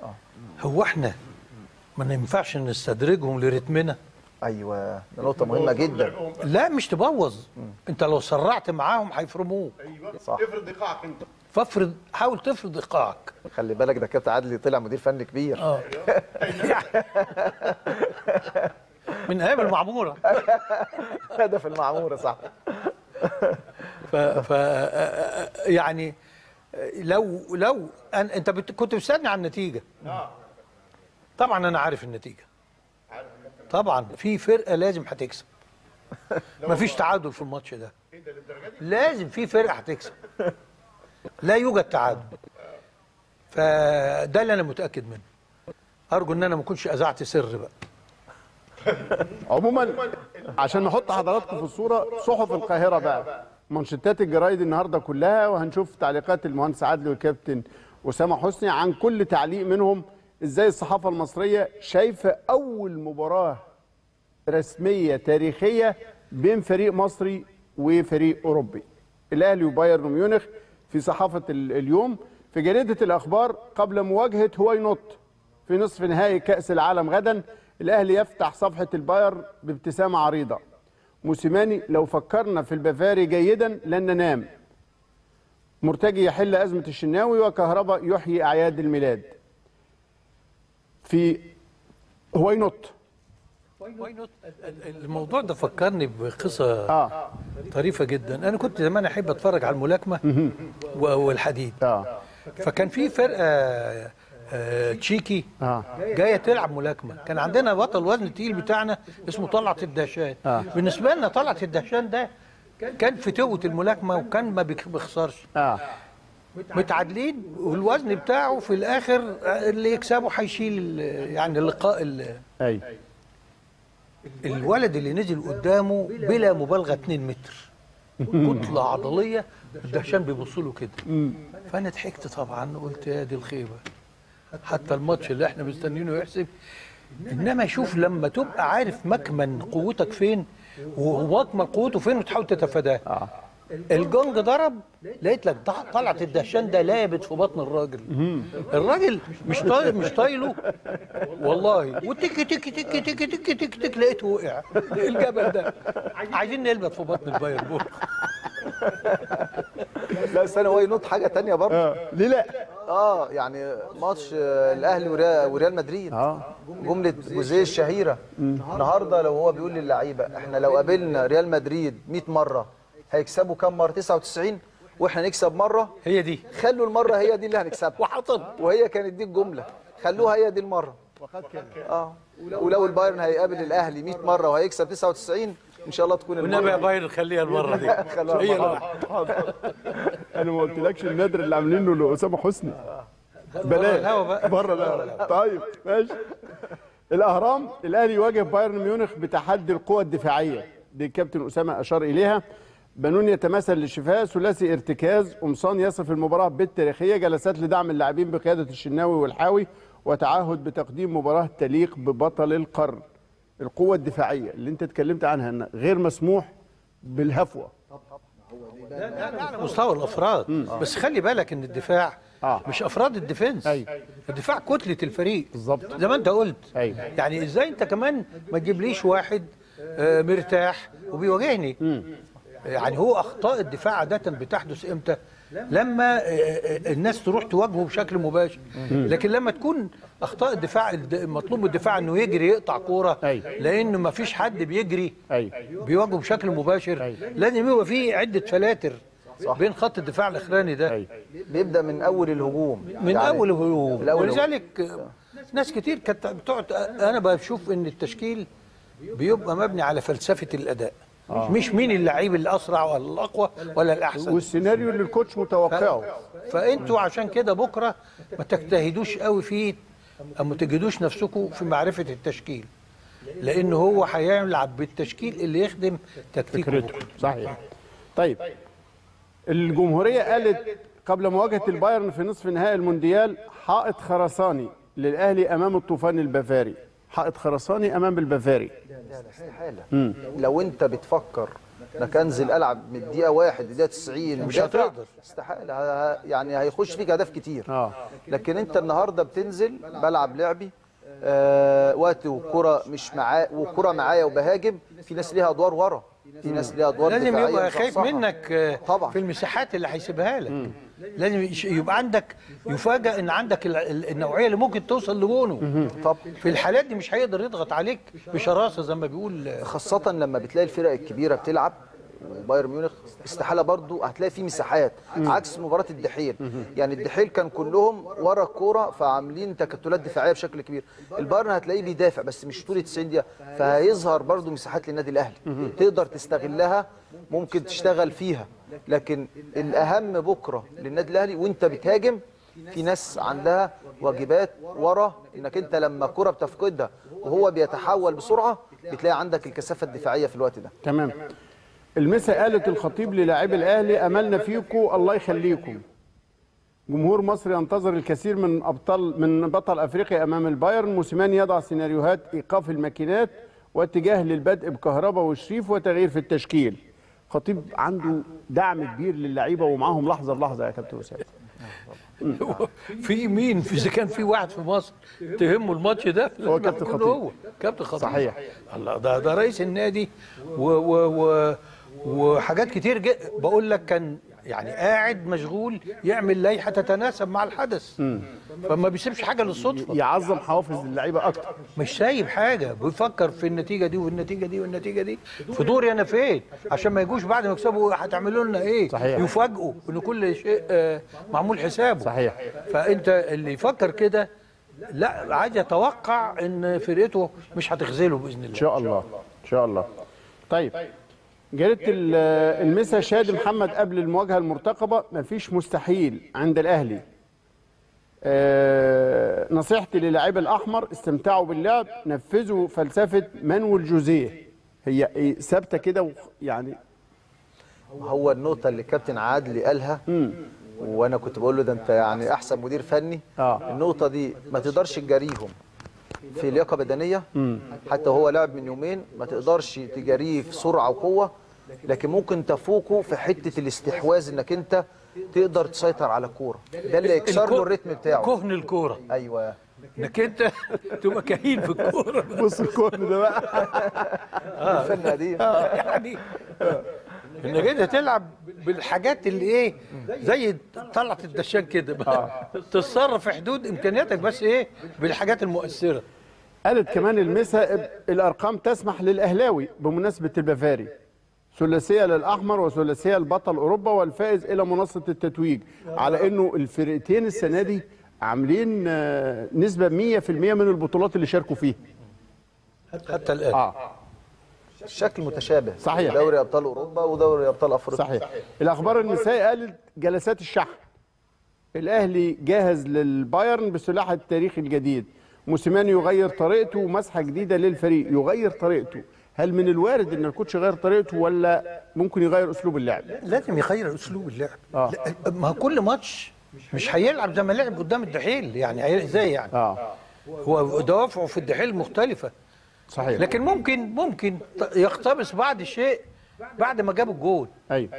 هو احنا ما ينفعش نستدرجهم لرتمنا ايوه ده نقطه مهمه جدا لا مش تبوظ انت لو سرعت معاهم هيفرموك صح افرض ايقاعك انت فافرض حاول تفرض ايقاعك خلي بالك ده كابتن عادل طلع مدير فني كبير اه من ايام المعموره ده في المعموره صح ف, ف يعني لو لو أن انت بت... كنت مستني على النتيجه طبعا انا عارف النتيجه طبعا في فرقه لازم هتكسب مفيش تعادل في الماتش ده ايه ده للدرجه دي؟ لازم في فرقه هتكسب لا يوجد تعادل فده اللي انا متاكد منه ارجو ان انا ما اكونش اذعت سر بقى عموما عشان نحط حضراتكم في الصوره صحف القاهره بقى منشطات الجرايد النهارده كلها وهنشوف تعليقات المهندس عدلي والكابتن اسامه حسني عن كل تعليق منهم ازاي الصحافه المصريه شايفه اول مباراه رسميه تاريخيه بين فريق مصري وفريق اوروبي الاهلي وبايرن ميونخ في صحافه ال- اليوم في جريده الاخبار قبل مواجهه هواي نوت في نصف نهائي كاس العالم غدا الاهلي يفتح صفحه البايرن بابتسامه عريضه موسيماني لو فكرنا في البافاري جيدا لن ننام مرتجي يحل ازمه الشناوي وكهربا يحيي اعياد الميلاد في هواي نوت الموضوع ده فكرني بقصه اه طريفه جدا انا كنت زمان احب اتفرج على الملاكمه و- والحديد اه فكان في فرقه آه، تشيكي اه جايه تلعب ملاكمه كان عندنا بطل وزن التقيل بتاعنا اسمه طلعت الدهشان آه. بالنسبه لنا طلعت الدهشان ده كان في توة الملاكمه وكان ما بيخ- بيخسرش اه متعادلين والوزن بتاعه في الاخر اللي يكسبه هيشيل ال- يعني اللقاء ال- اي الولد اللي نزل قدامه بلا مبالغه 2 متر كتله عضليه الدهشان بيبص له كده فانا ضحكت طبعا قلت يا دي الخيبه حتى الماتش اللي احنا مستنيينه يحسب انما شوف لما تبقى عارف مكمن قوتك فين ومكمن قوته فين وتحاول تتفاداه اه الجونج ضرب لقيت لك ضع- طلعت الدهشان ده لابت في بطن الراجل الراجل مش طايل مش طايله والله وتك تك تك تك تك تك تك لقيته وقع الجبل ده عايزين نلبت في بطن البايرن بكره لا استنى هو ينط حاجه تانية برضه اه ليه لا اه يعني ماتش آه، الاهلي وريا- وريال مدريد اه جمله جوزيه الشهيره النهارده لو هو بيقول للعيبه احنا لو قابلنا ريال مدريد 100 مره هيكسبوا كام مره 99 واحنا نكسب مره هي دي خلوا المره هي دي اللي هنكسبها وحطن وهي كانت دي الجمله خلوها هي دي المره اه ولو البايرن هيقابل الاهلي 100 مره وهيكسب 99 ان شاء الله تكون والنبي يا المره بايرن خليها المره دي خلوها هي المرة. الواحدة. انا ما قلتلكش النادر اللي عاملينه لاسامه حسني بره الهوا بقى بره لا طيب ماشي الاهرام الاهلي يواجه بايرن ميونخ بتحدي القوى الدفاعيه دي الكابتن اسامه اشار اليها بنون يتمثل للشفاء ثلاثي ارتكاز قمصان يصف المباراه بالتاريخيه جلسات لدعم اللاعبين بقياده الشناوي والحاوي وتعهد بتقديم مباراه تليق ببطل القرن القوه الدفاعيه اللي انت اتكلمت عنها إنها غير مسموح بالهفوه على مستوى الافراد بس خلي بالك ان الدفاع آه. مش افراد الديفنس أيوة. الدفاع كتله الفريق بالظبط. زي ما انت قلت أيوة. يعني ازاي انت كمان ما تجيبليش واحد آه، مرتاح وبيواجهني يعني هو اخطاء الدفاع عاده بتحدث امتى لما آه، آه، الناس تروح تواجهه بشكل مباشر لكن لما تكون اخطاء الدفاع الد- مطلوب من الدفاع انه يجري يقطع كوره أيوة. لان ما فيش حد بيجري ايوه بيواجهه بشكل مباشر أيوة. لازم يبقى في عده فلاتر بين خط الدفاع الاخراني ده ايوه بيبدا من اول الهجوم من يعني اول الهجوم من أول ولذلك آه، ناس كتير كانت بتقعد انا بشوف ان التشكيل بيبقى مبني على فلسفه الاداء مش مين اللعيب الاسرع ولا الاقوى ولا الاحسن والسيناريو اللي الكوتش متوقعه فانتوا عشان كده بكره ما تجتهدوش قوي فيه او ما تجهدوش نفسكم في معرفه التشكيل لان هو هيلعب بالتشكيل اللي يخدم تكتيكه فكرته بكره صحيح طيب الجمهوريه قالت قبل مواجهه البايرن في نصف نهائي المونديال حائط خرساني للاهلي امام الطوفان البافاري حائط خرساني امام البافاري استحاله لو انت بتفكر انك انزل العب من الدقيقه 1 للدقيقه 90 مش مدافع، هتقدر. استحاله ه- ه- يعني هيخش فيك اهداف كتير اه لكن انت النهارده بتنزل بلعب لعبي آه وقت والكره مش معايا والكره معايا وبهاجم في ناس ليها ادوار ورا في ناس ليها ادوار لازم دفاعية يبقى خايف مصحصحة. منك آه، طبعا. في المساحات اللي هيسيبها لك لازم يش- يبقى عندك يفاجئ ان عندك ال- ال- النوعيه اللي ممكن توصل لجونه طب في الحالات دي مش هيقدر يضغط عليك بشراسه زي ما بيقول آه، خاصة لما بتلاقي الفرق الكبيرة بتلعب وبايرن ميونخ استحاله برضو هتلاقي فيه مساحات عكس مباراه الدحيل يعني الدحيل كان كلهم ورا الكوره فعاملين تكتلات دفاعيه بشكل كبير البايرن هتلاقيه بيدافع بس مش طول 90 دقيقه فهيظهر برضو مساحات للنادي الاهلي تقدر تستغلها ممكن تشتغل فيها لكن الاهم بكره للنادي الاهلي وانت بتهاجم في ناس عندها واجبات ورا انك انت لما كرة بتفقدها وهو بيتحول بسرعه بتلاقي عندك الكثافه الدفاعيه في الوقت ده تمام المسا قالت الخطيب للاعبي الاهلي املنا فيكم الله يخليكم جمهور مصر ينتظر الكثير من ابطال من بطل افريقيا امام البايرن موسيماني يضع سيناريوهات ايقاف الماكينات واتجاه للبدء بكهرباء وشريف وتغيير في التشكيل خطيب عنده دعم كبير للعيبه ومعاهم لحظه بلحظه يا كابتن اسامه في مين في اذا كان في واحد في مصر تهمه الماتش ده هو كابتن يكون خطيب. هو كابتن خطيب صحيح. الله ده ده رئيس النادي و و و وحاجات كتير جدا بقول لك كان يعني قاعد مشغول يعمل لائحه تتناسب مع الحدث فما بيسيبش حاجه للصدفه يعظم حوافز اللعيبه اكتر مش سايب حاجه بيفكر في النتيجه دي والنتيجه دي والنتيجه دي في دوري انا فين عشان ما يجوش بعد ما يكسبوا هتعملوا لنا ايه صحيح. يفاجئوا ان كل شيء آه، معمول حسابه صحيح. فانت اللي يفكر كده لا عايز يتوقع ان فرقته مش هتخذله باذن ان الله شاء الله ان شاء الله طيب جريده ال- المسا شادي محمد قبل المواجهه المرتقبه مفيش مستحيل عند الاهلي آه، نصيحتي للاعيبه الاحمر استمتعوا باللعب نفذوا فلسفه مانويل جوزيه هي إيه، ثابته كده وخ- يعني هو النقطه اللي كابتن عادل قالها وانا كنت بقول له ده انت يعني احسن مدير فني آه. النقطه دي ما تقدرش تجاريهم في لياقه بدنيه حتى هو لعب من يومين ما تقدرش تجاريه في سرعه وقوه لكن ممكن تفوقه في حته الاستحواذ انك انت تقدر تسيطر على الكوره ده اللي يكسر له الكو- الريتم بتاعه كهن الكوره ايوه انك انت تبقى كهين في الكوره بص الكون ده بقى الفن دي يعني انك انت تلعب بالحاجات اللي ايه زي طلعت الدشان كده بقى تتصرف في حدود امكانياتك بس ايه بالحاجات المؤثره قالت كمان المسا الارقام تسمح للاهلاوي بمناسبه البافاري ثلاثيه للاحمر وثلاثيه لبطل اوروبا والفائز الى منصه التتويج على انه الفرقتين السنه دي عاملين آه، نسبه 100% من البطولات اللي شاركوا فيها حتى الان اه الشكل متشابه صحيح. دوري ابطال اوروبا ودوري ابطال افريقيا صحيح الاخبار النسائي قالت جلسات الشحن الاهلي جاهز للبايرن بسلاح التاريخ الجديد موسيماني يغير طريقته ومسحه جديده للفريق يغير طريقته هل من الوارد ان الكوتش يغير طريقته ولا ممكن يغير اسلوب اللعب لازم يغير اسلوب اللعب آه. لا، ما هو كل ماتش مش هيلعب زي ما لعب قدام الدحيل يعني هي- ازاي يعني اه هو دوافعه في الدحيل مختلفه صحيح لكن ممكن ممكن ت- يقتبس بعض الشيء بعد ما جاب الجول ايوه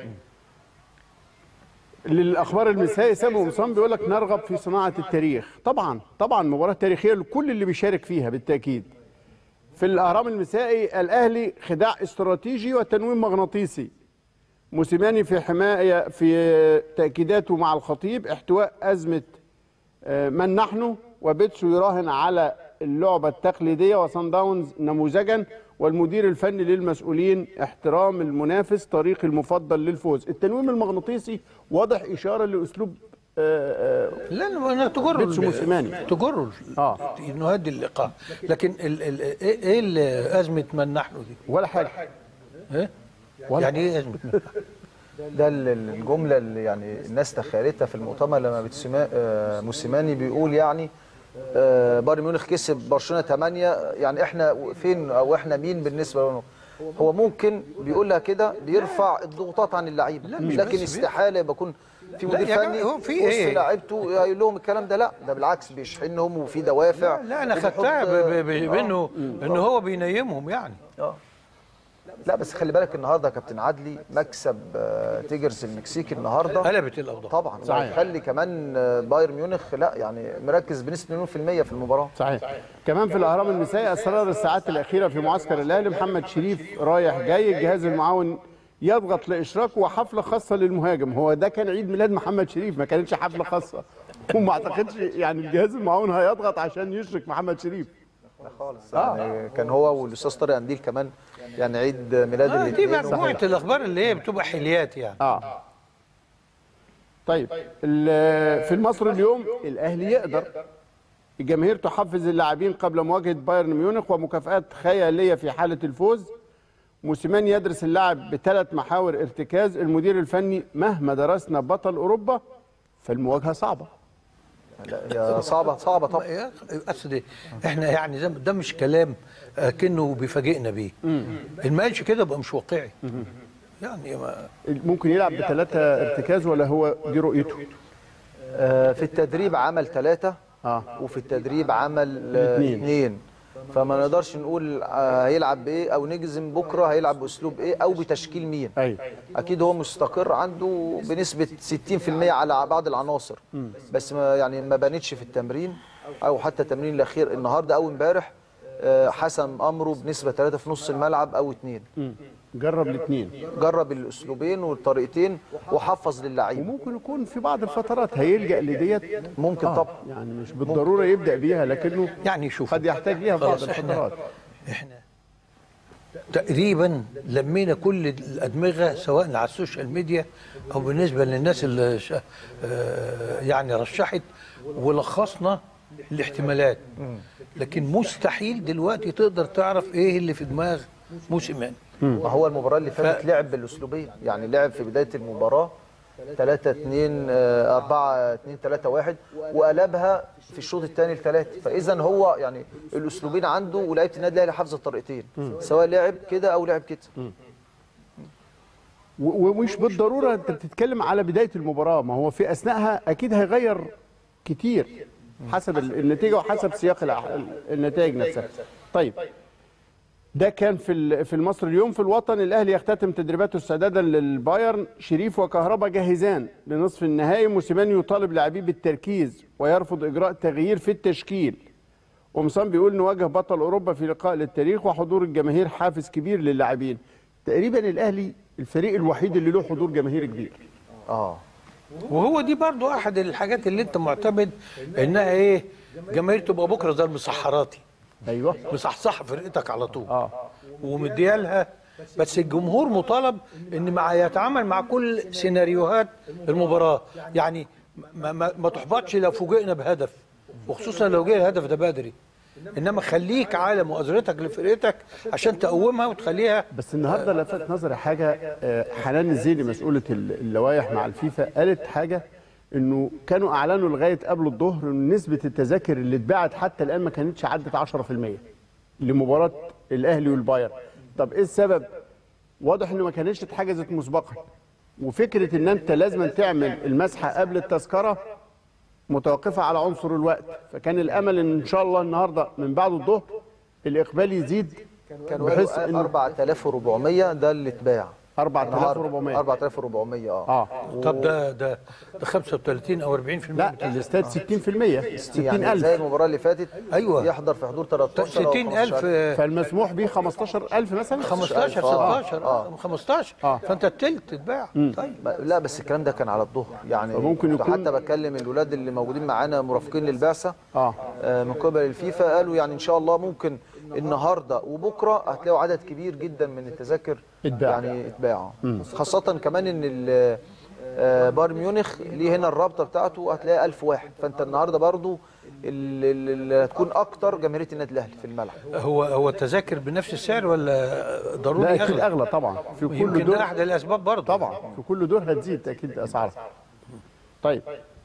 للاخبار المسائي سامي قمصان بيقول لك نرغب في صناعه التاريخ طبعا طبعا مباراه تاريخيه لكل اللي بيشارك فيها بالتاكيد في الاهرام المسائي الاهلي خداع استراتيجي وتنويم مغناطيسي موسيماني في حمايه في تاكيداته مع الخطيب احتواء ازمه آه، من نحن وبيتسو يراهن على اللعبة التقليدية وصن داونز نموذجا والمدير الفني للمسؤولين احترام المنافس طريق المفضل للفوز التنويم المغناطيسي واضح إشارة لأسلوب آه، آه، لا انا تجر بيتسو موسيماني. تجر آه. نهدي اللقاء لكن ال ال ايه إيه ال- ازمه من نحن دي؟ ولا حاجة ايه؟ ولا- يعني ايه ازمه من نحن؟ ده ال- ال- الجمله اللي يعني الناس تخيلتها في المؤتمر لما بتسما آه، موسيماني بيقول يعني آه، بايرن ميونخ كسب برشلونه 8 يعني احنا فين او احنا مين بالنسبه له هو ممكن بيقولها كده بيرفع الضغوطات عن اللعيبه مش لكن بس استحاله يبقى يكون في لا مدير يا فني جماعة، هو في وسط إيه؟ لعيبته يقول لهم الكلام ده لا ده بالعكس بيشحنهم وفي دوافع لا انا وبيحط- خدتها ب- ب- ب- آه. بانه ان هو بينيمهم يعني اه لا بس خلي بالك النهارده يا كابتن عدلي مكسب آه، تيجرز المكسيكي النهارده قلبت الاوضاع طبعا صحيح. وهيخلي كمان آه، بايرن ميونخ لا يعني مركز بنسبه مليون في المية في المباراه صحيح كمان في الأهرام المسائي أسرار الساعات الأخيرة في معسكر الأهلي محمد شريف رايح جاي الجهاز المعاون يضغط لإشراكه وحفلة خاصة للمهاجم هو ده كان عيد ميلاد محمد شريف ما كانتش حفلة خاصة وما أعتقدش يعني الجهاز المعاون هيضغط عشان يشرك محمد شريف خالص يعني كان هو والاستاذ طارق قنديل كمان يعني عيد ميلاد آه دي الاثنين مجموعه الاخبار اللي هي بتبقى حليات يعني اه طيب ال- في المصري اليوم الاهلي يقدر الجماهير تحفز اللاعبين قبل مواجهه بايرن ميونخ ومكافآت خياليه في حاله الفوز موسيماني يدرس اللاعب بثلاث محاور ارتكاز المدير الفني مهما درسنا بطل اوروبا فالمواجهه صعبه يا صعبه صعبه طبعا يا أخي، اصل إيه؟ احنا يعني ده, ده مش كلام آه، كأنه بيفاجئنا بيه اللي ما قالش كده يبقى مش واقعي يعني ما ممكن يلعب بثلاثه ارتكاز ولا هو دي رؤيته آه، في التدريب عمل ثلاثة اه وفي التدريب عمل آه، اتنين. اثنين فما نقدرش نقول آه، هيلعب بايه او نجزم بكره هيلعب باسلوب ايه او بتشكيل مين ايوه اكيد هو مستقر عنده بنسبه 60% على بعض العناصر بس ما يعني ما بانتش في التمرين او حتى التمرين الاخير النهارده او امبارح آه، حسم امره بنسبه 3 في نص الملعب او 2 مم. جرب الاثنين جرب الاسلوبين والطريقتين وحفظ للعيبه وممكن يكون في بعض الفترات هيلجأ لديت ممكن آه، طبعا يعني مش بالضروره يبدأ بيها لكنه يعني شوف قد يحتاج ليها في بعض خلاص احنا الفترات احنا تقريبا لمينا كل الادمغه سواء على السوشيال ميديا او بالنسبه للناس اللي ش- آه، يعني رشحت ولخصنا الاحتمالات لكن مستحيل دلوقتي تقدر تعرف ايه اللي في دماغ موسيماني ما هو المباراة اللي فاتت لعب بالاسلوبين يعني لعب في بداية المباراة 3 2 آه، 4 2 3 1 وقلبها في الشوط الثاني لثلاثة فاذا هو يعني الاسلوبين عنده ولعيبه النادي الاهلي حافظه الطريقتين سواء لعب كده او لعب كده و- ومش بالضروره انت بتتكلم على بدايه المباراه ما هو في اثناءها اكيد هيغير كتير حسب ال- النتيجه وحسب سياق الأح- النتائج نفسها طيب ده كان في ال- في المصري اليوم في الوطن الاهلي يختتم تدريباته استعدادا للبايرن شريف وكهربا جاهزان لنصف النهائي موسيماني يطالب لاعبيه بالتركيز ويرفض اجراء تغيير في التشكيل قمصان بيقول نواجه بطل اوروبا في لقاء للتاريخ وحضور الجماهير حافز كبير للاعبين تقريبا الاهلي الفريق الوحيد اللي له حضور جماهيري كبير اه وهو دي برضو احد الحاجات اللي انت معتمد انها ايه جماهير تبقى بكره زي المسحراتي ايوه مصحصح فرقتك على طول اه ومديها لها بس الجمهور مطالب ان مع يتعامل مع كل سيناريوهات المباراه يعني ما, ما, ما تحبطش لو فوجئنا بهدف وخصوصا لو جه الهدف ده بدري انما خليك على مؤازرتك لفرقتك عشان تقومها وتخليها بس النهارده لفت نظري حاجه آه، حنان الزيني مسؤوله ال- اللوائح مع الفيفا قالت حاجه انه كانوا اعلنوا لغايه قبل الظهر ان نسبه التذاكر اللي اتباعت حتى الان ما كانتش عدت 10% لمباراه الاهلي والبايرن طب ايه السبب واضح انه ما كانتش اتحجزت مسبقا وفكره ان انت لازم تعمل المسحه قبل التذكره متوقفه على عنصر الوقت فكان الامل ان ان شاء الله النهارده من بعد الظهر الاقبال يزيد كانوا بحيث قالوا إن 4400 ده اللي اتباع 4400 4400 اه اه طب ده ده ده 35 او 40% لا الاستاد 60% 60000 يعني زي المباراه اللي فاتت أيوة. يحضر في حضور 13 أو 60000 15,000. فالمسموح به 15000 مثلا 15 آه. 16 آه. آه. 15 آه. فانت التلت اتباع طيب ما- لا بس الكلام ده كان على الظهر يعني فممكن كنت يكون- حتى بكلم الولاد اللي موجودين معانا مرافقين للبعثه اه آه، من قبل الفيفا قالوا يعني ان شاء الله ممكن النهارده وبكره هتلاقوا عدد كبير جدا من التذاكر اتباع. يعني اتباعوا خاصه كمان ان ال- آه، بايرن ميونخ ليه هنا الرابطه بتاعته هتلاقي 1000 واحد فانت النهارده برضو ال- ال- اللي هتكون اكتر جماهيريه النادي الاهلي في الملعب هو هو التذاكر بنفس السعر ولا ضروري لا اكيد اغلى اغلى طبعا في كل يمكن دور ده احد الاسباب برضه طبعا في كل دور هتزيد اكيد اسعارها طيب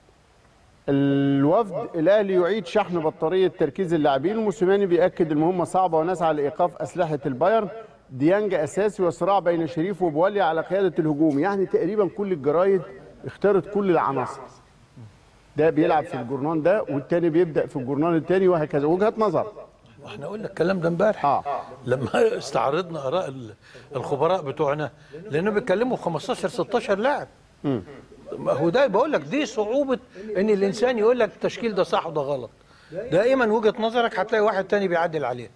الوفد الاهلي يعيد شحن بطاريه تركيز اللاعبين وموسيماني بياكد المهمه صعبه ونسعى لايقاف اسلحه البايرن ديانج اساسي وصراع بين شريف وبولي على قياده الهجوم يعني تقريبا كل الجرايد اختارت كل العناصر ده بيلعب في الجورنان ده والتاني بيبدا في الجورنان التاني وهكذا وجهه نظر احنا قلنا الكلام ده امبارح اه لما استعرضنا اراء ال- الخبراء بتوعنا لانهم بيتكلموا في 15 16 لاعب ما هو ده بقول لك دي صعوبه ان الانسان يقول لك التشكيل ده صح وده غلط دائما وجهه نظرك هتلاقي واحد تاني بيعدل عليه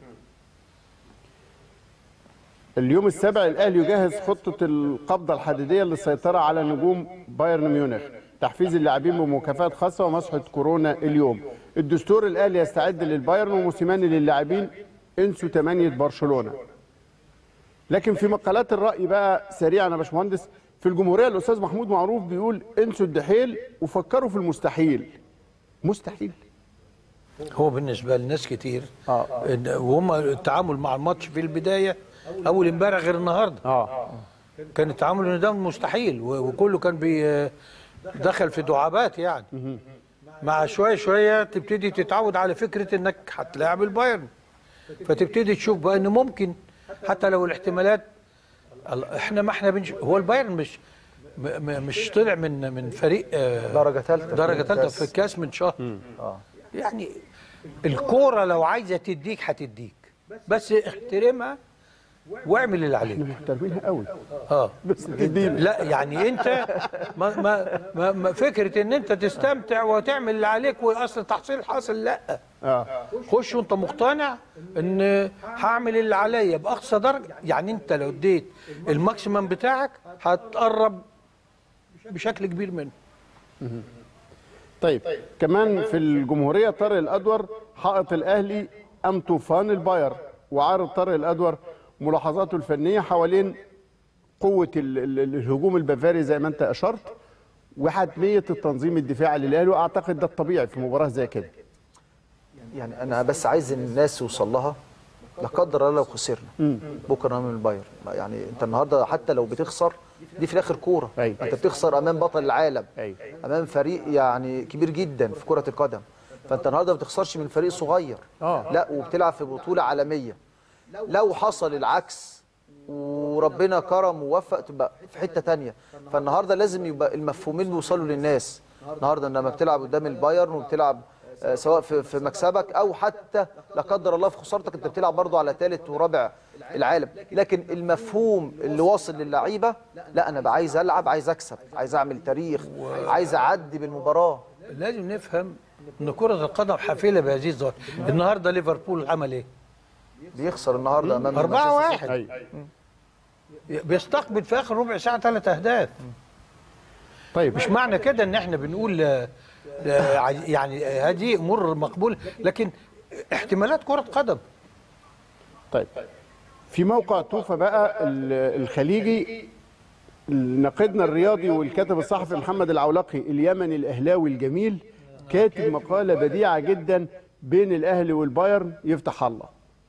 اليوم السابع الاهلي يجهز خطه القبضه الحديديه للسيطره على نجوم بايرن ميونخ تحفيز اللاعبين بمكافآت خاصه ومسحه كورونا اليوم الدستور الاهلي يستعد للبايرن وموسيماني للاعبين انسوا ثمانيه برشلونه لكن في مقالات الراي بقى سريعا يا باشمهندس في الجمهوريه الاستاذ محمود معروف بيقول انسوا الدحيل وفكروا في المستحيل مستحيل هو بالنسبه لناس كتير اه إن- وهم التعامل مع الماتش في البدايه اول امبارح غير النهارده اه كان التعامل ان ده مستحيل و- وكله كان بي دخل في دعابات يعني مع شويه شويه تبتدي تتعود على فكره انك هتلاعب البايرن فتبتدي تشوف بقى ان ممكن حتى لو الاحتمالات ال- احنا ما احنا بنش... هو البايرن مش م... م... مش طلع من من فريق آه، درجه ثالثه درجه ثالثه في الكاس من شهر يعني الكوره لو عايزه تديك هتديك بس احترمها واعمل اللي عليك محترمينها قوي اه بس تدينا لا يعني انت ما ما ما ما فكره ان انت تستمتع وتعمل اللي عليك واصل تحصيل حاصل لا اه خش وانت مقتنع ان هعمل اللي عليا باقصى درجه يعني انت لو اديت الماكسيمم بتاعك هتقرب بشكل كبير منه طيب كمان في الجمهوريه طارق الادور حائط الاهلي ام طوفان الباير وعارض طارق الادور ملاحظاته الفنيه حوالين قوه ال ال الهجوم البافاري زي ما انت اشرت وحتميه التنظيم الدفاعي للاهلي واعتقد ده الطبيعي في مباراه زي كده يعني انا بس عايز الناس يوصل لها لا قدر الله لو خسرنا بكره امام البايرن يعني انت النهارده حتى لو بتخسر دي في الاخر كوره أيوة. انت بتخسر امام بطل العالم أيوة. امام فريق يعني كبير جدا في كره القدم فانت النهارده ما بتخسرش من فريق صغير آه. لا وبتلعب في بطوله عالميه لو حصل العكس وربنا كرم ووفق تبقى في حته تانية فالنهارده لازم يبقى المفهومين بيوصلوا للناس النهارده لما بتلعب قدام البايرن وبتلعب آه، سواء في في مكسبك او حتى لا قدر الله في خسارتك انت بتلعب برضو على ثالث ورابع العالم لكن المفهوم اللي واصل للعيبه لا انا بقى عايز العب عايز اكسب عايز اعمل تاريخ عايز اعدي بالمباراه لازم نفهم ان كره القدم حافله بهذه الظاهره النهارده ليفربول عمل ايه بيخسر النهارده امام أربعة مانشستر واحد ايوه بيستقبل في اخر ربع ساعه ثلاث اهداف طيب مش معنى كده ان احنا بنقول آه، آه، يعني هذه امور مقبوله لكن احتمالات كره قدم طيب في موقع توفى بقى ال- الخليجي ناقدنا الرياضي والكاتب الصحفي محمد العولقي اليمني الاهلاوي الجميل كاتب مقاله بديعه جدا بين الاهلي والبايرن يفتح الله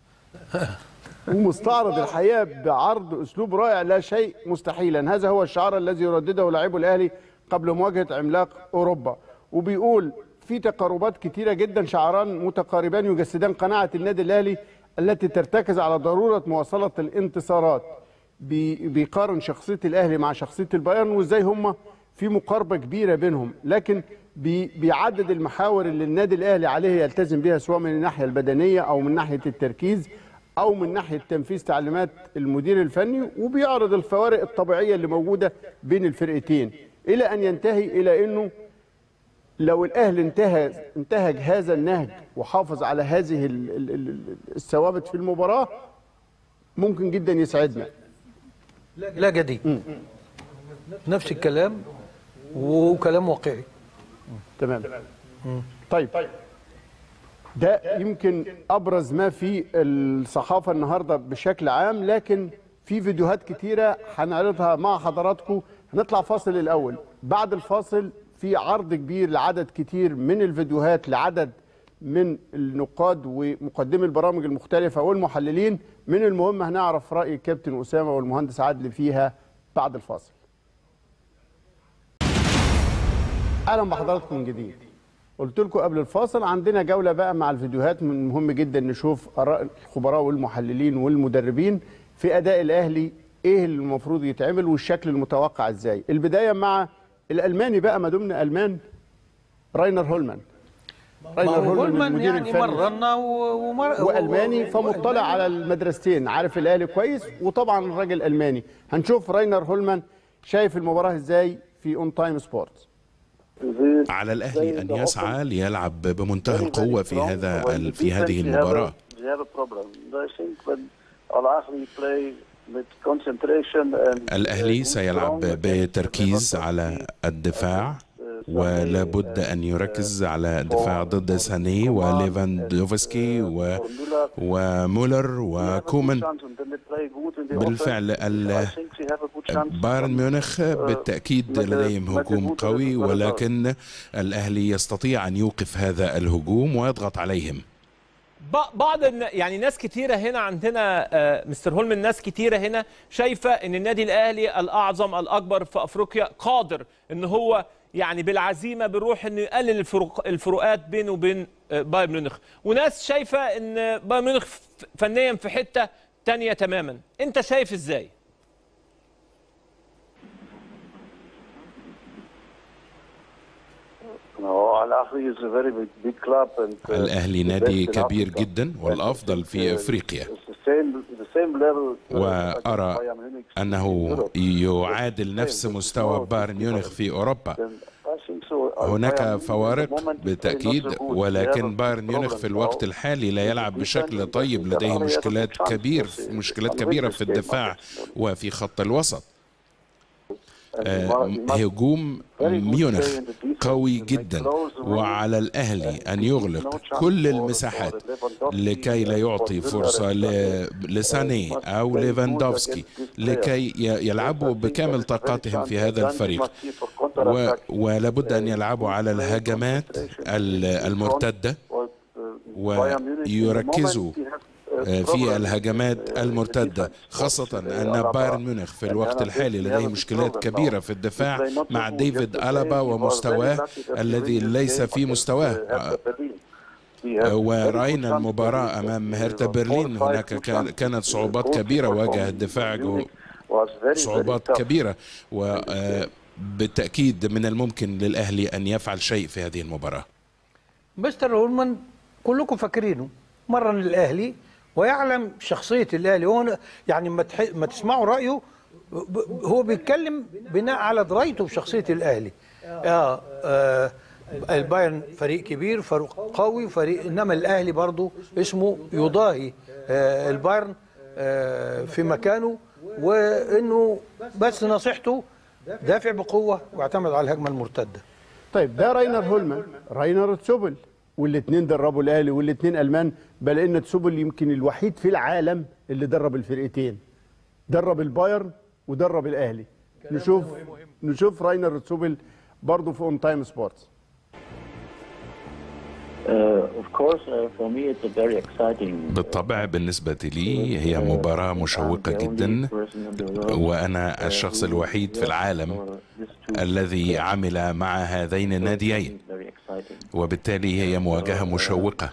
ومستعرض الحقيقه بعرض اسلوب رائع لا شيء مستحيلا هذا هو الشعار الذي يردده لاعبو الاهلي قبل مواجهه عملاق اوروبا وبيقول في تقاربات كتيره جدا شعاران متقاربان يجسدان قناعه النادي الاهلي التي ترتكز على ضروره مواصله الانتصارات بي- بيقارن شخصيه الاهلي مع شخصيه البايرن وازاي هم في مقاربه كبيره بينهم لكن بي بيعدد المحاور اللي النادي الاهلي عليه يلتزم بها سواء من الناحيه البدنيه او من ناحيه التركيز او من ناحيه تنفيذ تعليمات المدير الفني وبيعرض الفوارق الطبيعيه اللي موجوده بين الفرقتين الى ان ينتهي الى انه لو الاهلي انتهى انتهج هذا النهج وحافظ على هذه ال- ال- ال- الثوابت في المباراه ممكن جدا يسعدنا لا جديد نفس الكلام وكلام واقعي تمام طيب ده يمكن ابرز ما في الصحافه النهارده بشكل عام لكن في فيديوهات كتيره هنعرضها مع حضراتكم هنطلع فاصل الاول بعد الفاصل في عرض كبير لعدد كتير من الفيديوهات لعدد من النقاد ومقدمي البرامج المختلفه والمحللين من المهم هنعرف راي الكابتن اسامه والمهندس عادل فيها بعد الفاصل اهلا بحضراتكم من جديد قلت لكم قبل الفاصل عندنا جوله بقى مع الفيديوهات من مهم جدا نشوف اراء الخبراء والمحللين والمدربين في اداء الاهلي ايه اللي المفروض يتعمل والشكل المتوقع ازاي البدايه مع الالماني بقى ما دمنا المان راينر هولمان ما هو هولمان المدير يعني الفني. مرنا و- ومر... والماني و- فمطلع على المدرستين عارف الاهلي كويس وطبعا الراجل الماني هنشوف راينر هولمان شايف المباراه ازاي في اون تايم سبورتس على الأهلي أن يسعى ليلعب بمنتهى القوة في هذا في هذه المباراة الأهلي الأهلي سيلعب بتركيز على الدفاع ولا بد أن يركز على الدفاع ضد ساني وليفاندوفسكي و... ومولر وكومان بالفعل ال- بايرن ميونخ بالتأكيد لديهم هجوم قوي ولكن الأهلي يستطيع أن يوقف هذا الهجوم ويضغط عليهم ب- بعض الن- يعني ناس كتيرة هنا عندنا آه، مستر هولمن ناس كتيرة هنا شايفة ان النادي الاهلي الاعظم الاكبر في افريقيا قادر ان هو يعني بالعزيمة بالروح انه يقلل الفروق الفروقات بينه وبين آه، بايرن ميونخ وناس شايفة ان بايرن ميونخ ف- فنيا في حتة تانية تماما انت شايف ازاي؟ الأهلي نادي كبير جدا والأفضل في أفريقيا وأرى أنه يعادل نفس مستوى بايرن ميونخ في أوروبا هناك فوارق بالتأكيد ولكن بايرن ميونخ في الوقت الحالي لا يلعب بشكل طيب لديه مشكلات كبير مشكلات كبيرة في الدفاع وفي خط الوسط آه، هجوم ميونخ قوي جدا وعلى الأهلي أن يغلق كل المساحات لكي لا يعطي فرصة ل- لساني أو ليفاندوفسكي لكي ي- يلعبوا بكامل طاقاتهم في هذا الفريق و- ولابد أن يلعبوا على الهجمات ال- المرتدة ويركزوا في الهجمات المرتدة خاصة أن بايرن ميونخ في الوقت الحالي لديه مشكلات كبيرة في الدفاع مع ديفيد ألابا ومستواه الذي ليس في مستواه ورأينا المباراة أمام هيرتا برلين هناك كان- كانت صعوبات كبيرة واجه الدفاع جو- صعوبات كبيرة وبالتأكيد من الممكن للأهلي أن يفعل شيء في هذه المباراة مستر هولمان كلكم فاكرينه مرن الاهلي ويعلم شخصيه الاهلي هو يعني ما تح... ما تسمعوا رايه ب- هو بيتكلم بناء على درايته بشخصيه الاهلي آه, آه البايرن فريق كبير فريق قوي فريق انما الاهلي برضو اسمه يضاهي آه البايرن آه في مكانه وانه بس نصيحته دافع بقوه واعتمد على الهجمه المرتده طيب ده راينر هولمان راينر تسوبل والاثنين دربوا الاهلي والاثنين المان بل ان تسوبل يمكن الوحيد في العالم اللي درب الفرقتين درب البايرن ودرب الاهلي نشوف نشوف راينر تسوبل برضه في اون تايم سبورتس بالطبع بالنسبة لي هي مباراة مشوقة جدا وأنا الشخص الوحيد في العالم الذي عمل مع هذين الناديين وبالتالي هي مواجهة مشوقة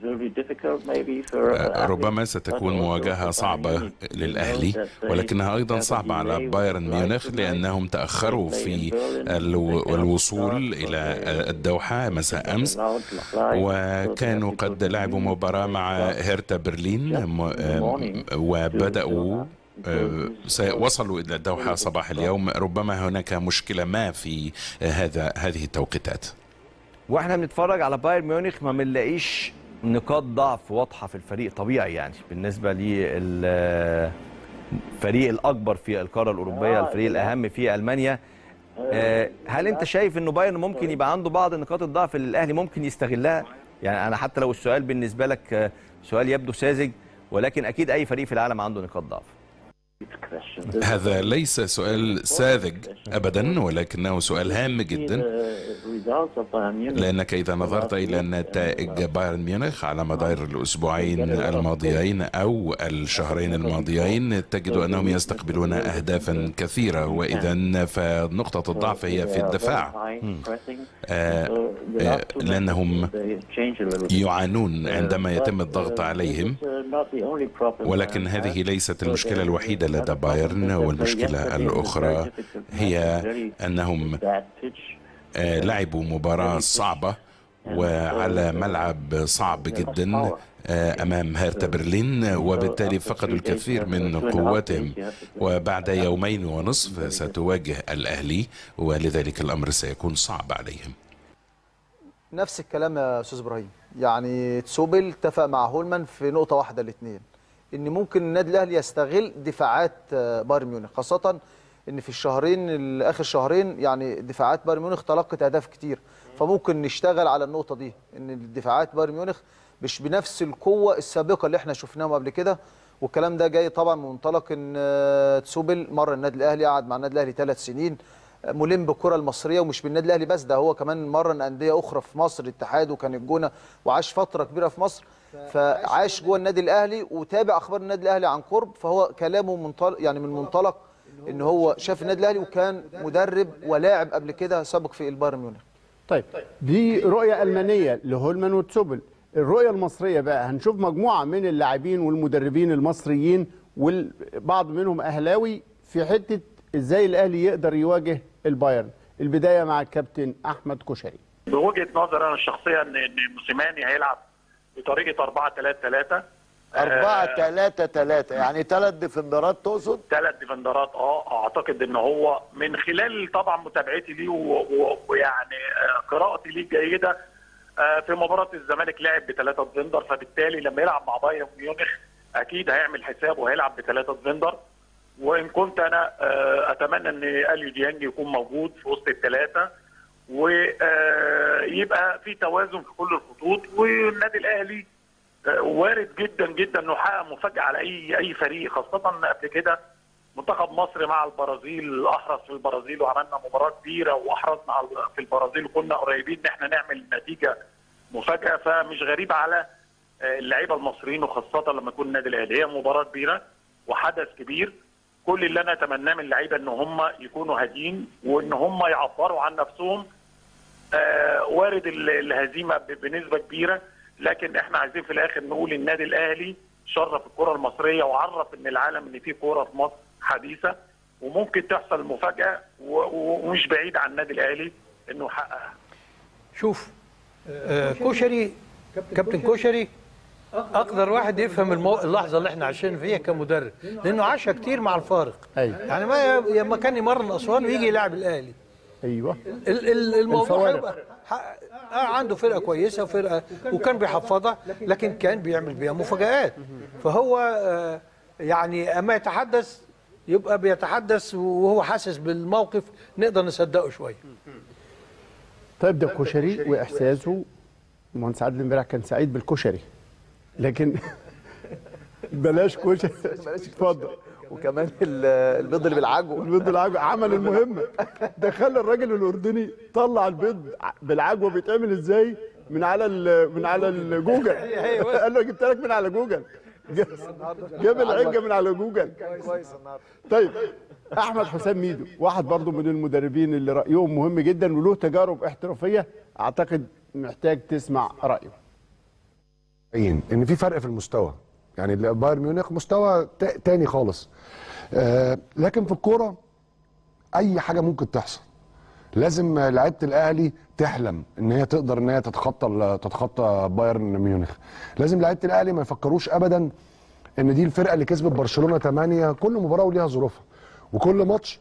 ربما ستكون مواجهة صعبة للأهلي ولكنها أيضا صعبة على بايرن ميونخ لأنهم تأخروا في الو- الوصول إلى الدوحة مساء أمس وكانوا قد لعبوا مباراة مع هيرتا برلين م- وبدأوا آه، وصلوا إلى الدوحة صباح اليوم ربما هناك مشكلة ما في هذا هذه التوقيتات واحنا بنتفرج على بايرن ميونخ ما بنلاقيش نقاط ضعف واضحه في الفريق طبيعي يعني بالنسبه للفريق الاكبر في القاره الاوروبيه الفريق الاهم في المانيا آه، هل انت شايف انه بايرن ممكن يبقى عنده بعض نقاط الضعف اللي الاهلي ممكن يستغلها يعني انا حتى لو السؤال بالنسبه لك آه، سؤال يبدو ساذج ولكن اكيد اي فريق في العالم عنده نقاط ضعف هذا ليس سؤال ساذج ابدا ولكنه سؤال هام جدا لانك اذا نظرت الى نتائج بايرن ميونخ على مدار الاسبوعين الماضيين او الشهرين الماضيين تجد انهم يستقبلون اهدافا كثيره واذا فنقطه الضعف هي في الدفاع آه، آه، لانهم يعانون عندما يتم الضغط عليهم ولكن هذه ليست المشكله الوحيده لدى بايرن والمشكله الاخرى هي انهم آه، لعبوا مباراة صعبة وعلى ملعب صعب جدا آه، أمام هيرتا برلين وبالتالي فقدوا الكثير من قوتهم وبعد يومين ونصف ستواجه الأهلي ولذلك الأمر سيكون صعب عليهم نفس الكلام يا استاذ ابراهيم يعني تسوبل اتفق مع هولمان في نقطه واحده الاثنين ان ممكن النادي الاهلي يستغل دفاعات آه، بايرن ميونخ خاصه ان في الشهرين ال- اخر شهرين يعني دفاعات بايرن ميونخ تلقت اهداف كتير فممكن نشتغل على النقطه دي ان الدفاعات بايرن ميونخ مش بنفس القوه السابقه اللي احنا شفناهم قبل كده والكلام ده جاي طبعا من منطلق ان آه، تسوبل مر النادي الاهلي قعد مع النادي الاهلي ثلاث سنين آه، ملم بالكره المصريه ومش بالنادي الاهلي بس ده هو كمان مرن انديه اخرى في مصر الاتحاد وكان الجونه وعاش فتره كبيره في مصر فعاش جوه النادي الاهلي وتابع اخبار النادي الاهلي عن قرب فهو كلامه منطلق يعني من منطلق ان هو شاف النادي الاهلي وكان مدرب ولاعب قبل كده سابق في البايرن ميونخ طيب دي رؤية ألمانية لهولمان وتسوبل الرؤية المصرية بقى هنشوف مجموعة من اللاعبين والمدربين المصريين والبعض منهم أهلاوي في حتة إزاي الأهلي يقدر يواجه البايرن البداية مع الكابتن أحمد كشري بوجهه نظري انا الشخصيه ان ان موسيماني هيلعب بطريقه 4 3 3 أربعة تلاتة تلاتة يعني ثلاث ديفندرات تقصد ثلاث ديفندرات اه اعتقد ان هو من خلال طبعا متابعتي ليه و- و- ويعني آه، قراءتي ليه جيده آه، في مباراه الزمالك لعب بثلاثه ديفندر فبالتالي لما يلعب مع بايرن ميونخ اكيد هيعمل حساب وهيلعب بثلاثه ديفندر وان كنت انا آه، اتمنى ان اليو ديانج يكون موجود في وسط الثلاثه ويبقى في توازن في كل الخطوط والنادي الاهلي آه، وارد جدا جدا انه يحقق مفاجاه على اي اي فريق خاصه إن قبل كده منتخب مصر مع البرازيل احرز في البرازيل وعملنا مباراه كبيره واحرزنا على- في البرازيل وكنا قريبين ان احنا نعمل نتيجه مفاجاه فمش غريب على آه، اللعيبه المصريين وخاصه لما يكون النادي الاهلي هي مباراه كبيره وحدث كبير كل اللي انا اتمناه من اللعيبه ان هم يكونوا هاديين وان هم يعبروا عن نفسهم آه، وارد ال- الهزيمه ب- بنسبه كبيره لكن احنا عايزين في الاخر نقول النادي الاهلي شرف الكره المصريه وعرف ان العالم ان في كوره في مصر حديثه وممكن تحصل مفاجاه و- و- ومش بعيد عن النادي الاهلي انه يحققها شوف آه كشري كابتن كشري اقدر واحد يفهم المو... اللحظه اللي احنا عايشين فيها كمدرب لانه عاشها كتير مع الفارق أيوة. يعني ما لما كان يمرن اسوان ويجي يلعب الاهلي أيوه ال- ال- الموضوع الفوارق. هيبقى ح- آه عنده فرقه كويسه وفرقه وكان بيحفظها لكن كان بيعمل بيها مفاجآت فهو آه يعني اما يتحدث يبقى بيتحدث وهو حاسس بالموقف نقدر نصدقه شويه طيب ده كشري وإحساسه المهندس عادل امبارح كان سعيد بالكشري لكن بلاش كشري اتفضل وكمان ال- البيض اللي بالعجوه البيض بالعجوه عمل المهمه ده خلى الراجل الاردني طلع البيض بالعجوه بيتعمل ازاي من على ال- من على الجوجل قال له جبت لك من على جوجل جاب- جاب العجه من على جوجل كويس النهارده طيب احمد حسام ميدو واحد برضو من المدربين اللي رايهم مهم جدا وله تجارب احترافيه اعتقد محتاج تسمع رايه باين ان في فرق في المستوى يعني بايرن ميونخ مستوى تا- تاني خالص آه لكن في الكوره اي حاجه ممكن تحصل لازم لعيبه الاهلي تحلم ان هي تقدر ان هي تتخطى ال- تتخطى بايرن ميونخ لازم لعيبه الاهلي ما يفكروش ابدا ان دي الفرقه اللي كسبت برشلونه 8 كل مباراه وليها ظروفها وكل ماتش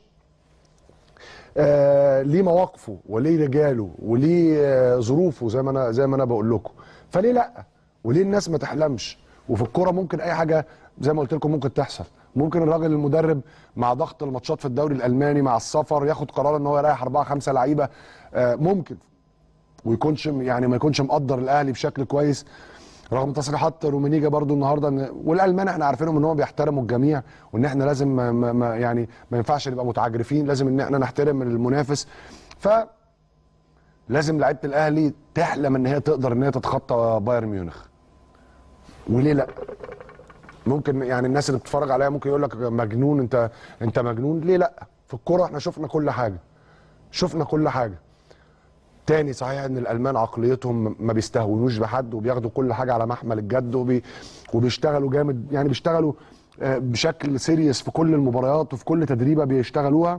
آه ليه مواقفه وليه رجاله وليه آه ظروفه زي ما انا زي ما انا بقول لكم فليه لا وليه الناس ما تحلمش وفي الكوره ممكن اي حاجه زي ما قلت لكم ممكن تحصل ممكن الراجل المدرب مع ضغط الماتشات في الدوري الالماني مع السفر ياخد قرار ان هو يريح اربعه خمسه لعيبه آه ممكن ويكونش يعني ما يكونش مقدر الاهلي بشكل كويس رغم تصريحات رومينيجا برضو النهارده ان والالمان احنا عارفينهم ان هم بيحترموا الجميع وان احنا لازم ما ما ما يعني ما ينفعش نبقى متعجرفين لازم ان احنا نحترم المنافس ف لازم لعيبه الاهلي تحلم ان هي تقدر ان هي تتخطى بايرن ميونخ وليه لا ممكن يعني الناس اللي بتتفرج عليها ممكن يقول لك مجنون انت انت مجنون ليه لا في الكوره احنا شفنا كل حاجه شفنا كل حاجه تاني صحيح ان الالمان عقليتهم ما بيستهونوش بحد وبياخدوا كل حاجه على محمل الجد وبي وبيشتغلوا جامد يعني بيشتغلوا آه، بشكل سيريس في كل المباريات وفي كل تدريبه بيشتغلوها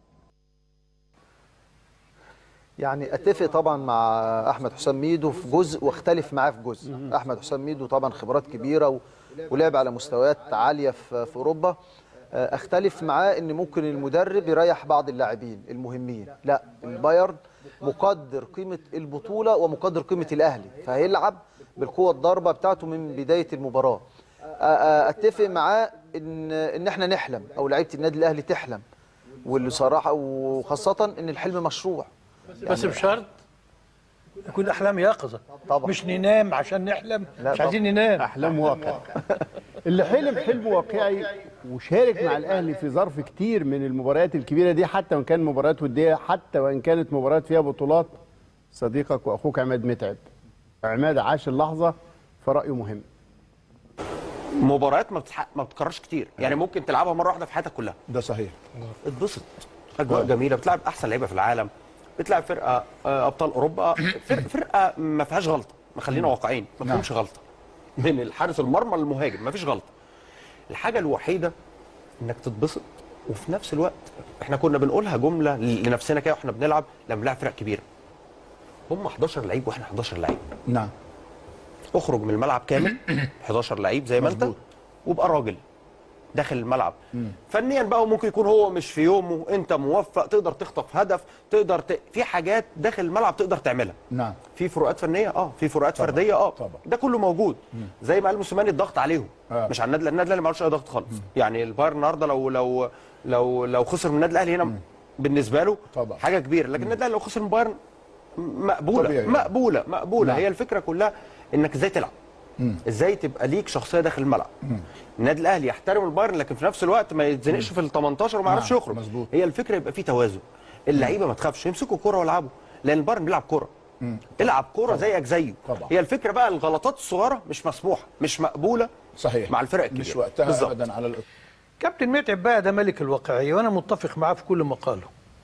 يعني اتفق طبعا مع احمد حسام ميدو في جزء واختلف معاه في جزء احمد حسام ميدو طبعا خبرات كبيره و... ولعب على مستويات عاليه في, في اوروبا آه، اختلف معاه ان ممكن المدرب يريح بعض اللاعبين المهمين لا البايرن مقدر قيمه البطوله ومقدر قيمه الاهلي فهيلعب بالقوه الضاربه بتاعته من بدايه المباراه آه، آه، اتفق معاه ان ان احنا نحلم او لعيبه النادي الاهلي تحلم واللي صراحه وخاصه ان الحلم مشروع بس بشرط يكون احلام يقظه طبعا. مش ننام عشان نحلم لا مش طبعا. عايزين ننام احلام واقع اللي حلم حلم واقعي وشارك مع الاهلي في ظرف كتير من المباريات الكبيره دي حتى وان كان مباريات وديه حتى وان كانت مباريات فيها بطولات صديقك واخوك عماد متعب عماد عاش اللحظه فرايه مهم مباريات ما بتحق... ما بتكررش كتير يعني ممكن تلعبها مره واحده في حياتك كلها ده صحيح اتبسط اجواء جميله بتلعب احسن لعيبه في العالم بتلعب فرقه آه، ابطال اوروبا فرقه, فرقة ما فيهاش غلطه ما خلينا واقعيين ما فيهمش غلطه من الحارس المرمى للمهاجم ما فيش غلطه الحاجه الوحيده انك تتبسط وفي نفس الوقت احنا كنا بنقولها جمله لنفسنا كده واحنا بنلعب لما بنلعب فرق كبيره هم 11 لعيب واحنا 11 لعيب نعم اخرج من الملعب كامل 11 لعيب زي ما انت مظبوط. وابقى راجل داخل الملعب فنيا بقى ممكن يكون هو مش في يومه انت موفق تقدر تخطف هدف تقدر ت... في حاجات داخل الملعب تقدر تعملها نعم في فروقات فنيه اه في فروقات طبعا. فرديه اه طبعا. ده كله موجود زي ما قال موسيماني الضغط عليهم آه. مش على النادي النادي الاهلي ما عملش اي ضغط خالص يعني البايرن النهارده لو لو لو لو خسر من النادي الاهلي هنا بالنسبه له طبعا. حاجه كبيره لكن النادي الاهلي لو خسر من بايرن مقبوله طبيعي. مقبوله مقبوله نعم. هي الفكره كلها انك ازاي تلعب ازاي تبقى ليك شخصيه داخل الملعب النادي الاهلي يحترم البايرن لكن في نفس الوقت ما يتزنقش في ال 18 وما يعرفش نعم، يخرج مظبوط. هي الفكره يبقى في توازن اللعيبه ما تخافش يمسكوا الكوره ويلعبوا لان البايرن بيلعب كوره العب كوره زيك زيه طبعا. هي الفكره بقى الغلطات الصغيره مش مسموحه مش مقبوله صحيح مع الفرق الكبيره مش وقتها بالظبط. ابدا على الإطلاق. كابتن متعب بقى ده ملك الواقعيه وانا متفق معاه في كل مقاله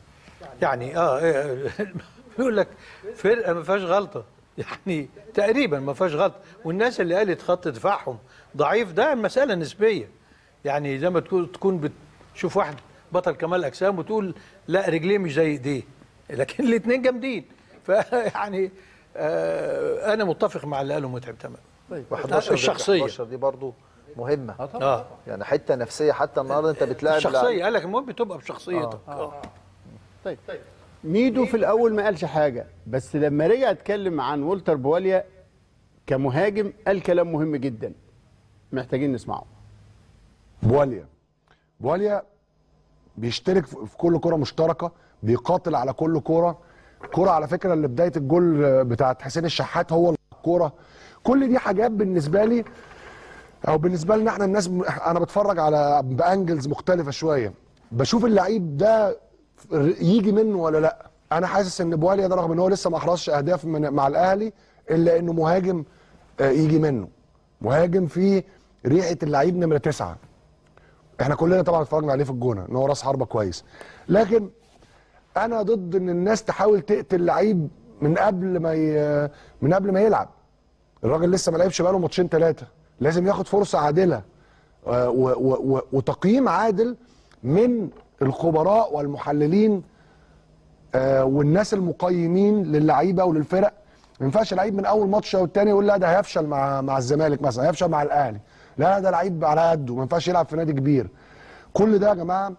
يعني اه إيه، بيقول لك فرقه ما فيهاش غلطه يعني تقريبا ما فيهاش غلطه والناس اللي قالت خط دفاعهم ضعيف ده مساله نسبيه يعني زي ما تكون تكون بتشوف واحد بطل كمال اجسام وتقول لا رجليه مش زي ايديه لكن الاثنين جامدين فيعني آه انا متفق مع اللي قاله متعب تمام و11 الشخصيه 11 دي برضو مهمه اه يعني حته نفسيه حتى النهارده انت بتلاعب الشخصيه قال لك المهم تبقى بشخصيتك آه. طيب ميدو في الاول ما قالش حاجه بس لما رجع اتكلم عن والتر بواليا كمهاجم قال كلام مهم جدا محتاجين نسمعه بواليا بواليا بيشترك في في كل كرة مشتركة بيقاتل على كل كرة كرة على فكرة اللي بداية الجول بتاعت حسين الشحات هو الكرة كل دي حاجات بالنسبة لي او بالنسبة لنا احنا الناس انا بتفرج على بانجلز مختلفة شوية بشوف اللعيب ده يجي منه ولا لا انا حاسس ان بواليا ده رغم ان هو لسه ما احرزش اهداف من مع الاهلي الا انه مهاجم آه، يجي منه مهاجم فيه ريحه اللعيب نمره تسعه احنا كلنا طبعا اتفرجنا عليه في الجونه ان هو راس حربه كويس لكن انا ضد ان الناس تحاول تقتل لعيب من قبل ما ي... من قبل ما يلعب الراجل لسه ما لعبش بقاله ماتشين ثلاثه لازم ياخد فرصه عادله آه، و... و... و... وتقييم عادل من الخبراء والمحللين آه، والناس المقيمين للعيبه وللفرق ما ينفعش لعيب من اول ماتش او الثاني يقول لا ده هيفشل مع مع الزمالك مثلا هيفشل مع الاهلي لا ده لعيب على قده ما ينفعش يلعب في نادي كبير كل ده يا جماعه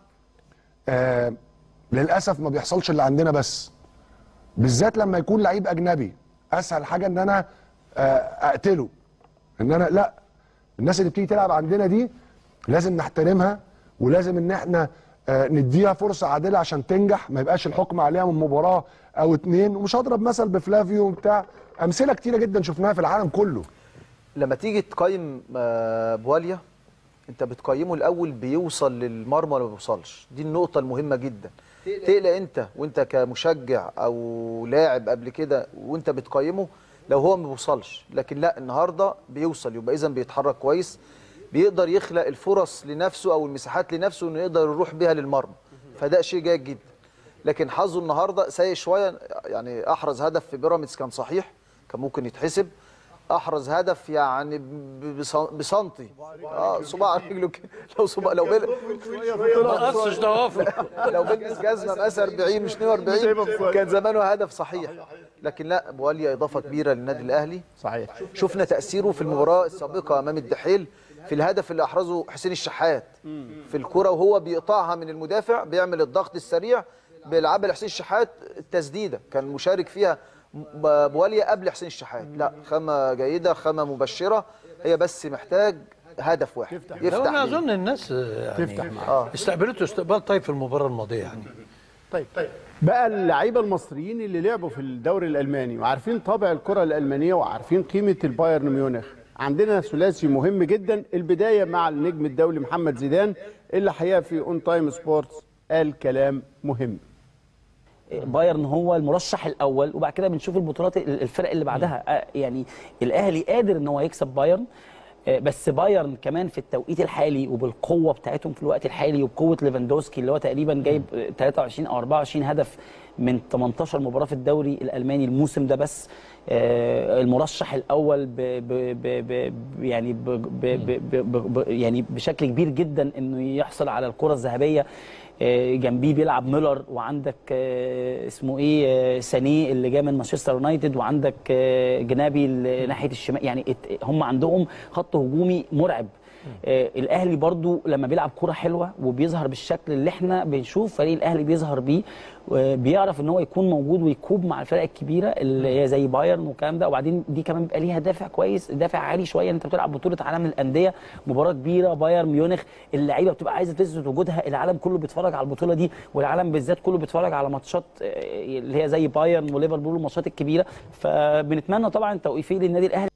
آه للاسف ما بيحصلش اللي عندنا بس بالذات لما يكون لعيب اجنبي اسهل حاجه ان انا آه اقتله ان انا لا الناس اللي بتيجي تلعب عندنا دي لازم نحترمها ولازم ان احنا آه، نديها فرصه عادله عشان تنجح ما يبقاش الحكم عليها من مباراه او اتنين ومش هضرب مثل بفلافيو وبتاع امثله كتيره جدا شفناها في العالم كله لما تيجي تقيم آه، بواليا انت بتقيمه الاول بيوصل للمرمى ولا ما بيوصلش دي النقطه المهمه جدا تقلق انت وانت كمشجع او لاعب قبل كده وانت بتقيمه لو هو ما بيوصلش لكن لا النهارده بيوصل يبقى اذا بيتحرك كويس بيقدر يخلق الفرص لنفسه او المساحات لنفسه انه يقدر يروح بيها للمرمى فده شيء جيد جدا لكن حظه النهارده سيء شويه يعني احرز هدف في بيراميدز كان صحيح كان ممكن يتحسب احرز هدف يعني ب- بص- بسنتي اه صباع رجله كده لو صباع لو بل... ما قصش ضوافر لو بلبس جزمه مقاس 40 مش 42 كان زمانه هدف صحيح لكن لا بواليا اضافه كبيره للنادي الاهلي صحيح شفنا تاثيره في المباراه السابقه امام الدحيل في الهدف اللي احرزه حسين الشحات في الكره وهو بيقطعها من المدافع بيعمل الضغط السريع بيلعبها لحسين الشحات التسديده كان مشارك فيها ب- بواليا قبل حسين الشحات لا خامه جيده خامه مبشره هي بس محتاج هدف واحد لو يفتح انا بيه. اظن الناس يعني تفتح معاه. اه استقبلته استقبال طيب في المباراه الماضيه يعني طيب طيب بقى اللعيبه المصريين اللي لعبوا في الدوري الالماني وعارفين طابع الكره الالمانيه وعارفين قيمه البايرن ميونخ عندنا ثلاثي مهم جدا البدايه مع النجم الدولي محمد زيدان اللي حقيقه في اون تايم سبورتس قال كلام مهم بايرن هو المرشح الاول وبعد كده بنشوف البطولات الفرق اللي بعدها آه، يعني الاهلي قادر ان هو يكسب بايرن آه، بس بايرن كمان في التوقيت الحالي وبالقوه بتاعتهم في الوقت الحالي وبقوه ليفاندوسكي اللي هو تقريبا جايب آه، 23 او 24 هدف من 18 مباراه في الدوري الالماني الموسم ده بس آه، المرشح الاول ب ب ب ب يعني ب ب ب ب ب يعني بشكل كبير جدا انه يحصل على الكره الذهبيه آه، جنبيه بيلعب ميلر وعندك آه، اسمه ايه آه، سانيه اللي جاي من مانشستر يونايتد وعندك آه، جنابي اللي ناحيه الشمال يعني ات- هم عندهم خط هجومي مرعب آه، الاهلي برضو لما بيلعب كرة حلوه وبيظهر بالشكل اللي احنا بنشوف فريق الاهلي بيظهر بيه آه، بيعرف ان هو يكون موجود ويكوب مع الفرق الكبيره اللي هي زي بايرن والكلام ده وبعدين دي كمان بيبقى ليها دافع كويس دافع عالي شويه انت بتلعب بطوله عالم الانديه مباراه كبيره بايرن ميونخ اللعيبه بتبقى عايزه تثبت وجودها العالم كله بيتفرج على البطوله دي والعالم بالذات كله بيتفرج على ماتشات آه، اللي هي زي بايرن وليفربول والماتشات الكبيره فبنتمنى طبعا توفيق للنادي الاهلي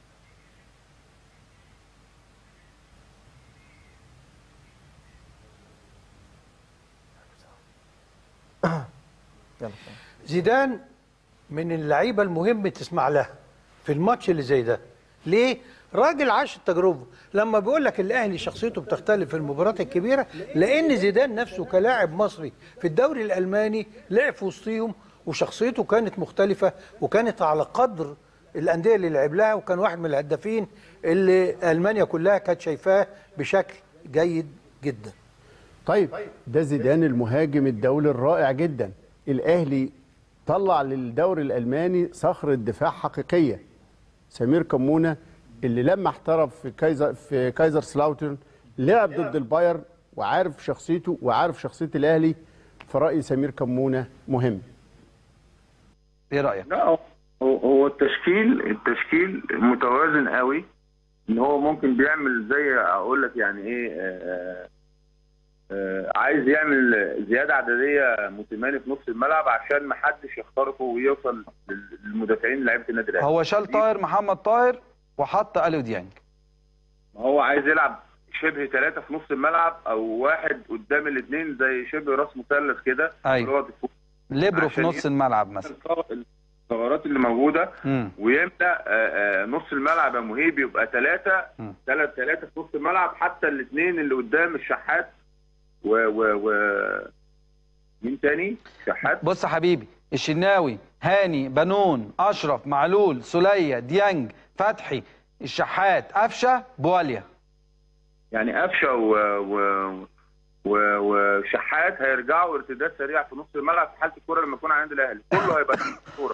يلا. زيدان من اللعيبه المهم تسمع لها في الماتش اللي زي ده ليه راجل عاش التجربه لما بيقول لك الاهلي شخصيته بتختلف في المباريات الكبيره لان زيدان نفسه كلاعب مصري في الدوري الالماني لعب في وسطيهم وشخصيته كانت مختلفه وكانت على قدر الانديه اللي لعب لها وكان واحد من الهدافين اللي المانيا كلها كانت شايفاه بشكل جيد جدا طيب ده زيدان المهاجم الدولي الرائع جدا الاهلي طلع للدوري الالماني صخره دفاع حقيقيه سمير كمونه اللي لما احترف في كايزر في كايزر سلاوترن لعب ضد البايرن وعارف شخصيته وعارف شخصيه الاهلي في راي سمير كمونه مهم ايه رايك لا هو هو التشكيل التشكيل متوازن قوي ان هو ممكن بيعمل زي اقول لك يعني ايه آه، آه، عايز يعمل زياده عدديه موسيماني في نص الملعب عشان ما حدش يخترقه ويوصل للمدافعين لعيبه النادي الاهلي هو شال طاهر محمد طاهر وحط اليو ديانج هو عايز يلعب شبه ثلاثه في نص الملعب او واحد قدام الاثنين زي شبه راس مثلث كده أيوة. اللي هو بيكون ليبرو في عشان نص الملعب مثلا الثغرات اللي موجوده مم. ويملى آه، آه، نص الملعب يا مهيب يبقى ثلاثه مم. ثلاث ثلاثه في نص الملعب حتى الاثنين اللي قدام الشحات و و و مين تاني؟ شحات بص يا حبيبي الشناوي هاني بنون اشرف معلول سوليه ديانج فتحي الشحات قفشه بواليا يعني قفشه و و و- وشحات هيرجعوا ارتداد سريع في نص الملعب في حاله الكوره لما يكون على النادي الاهلي كله هيبقى تحت الكوره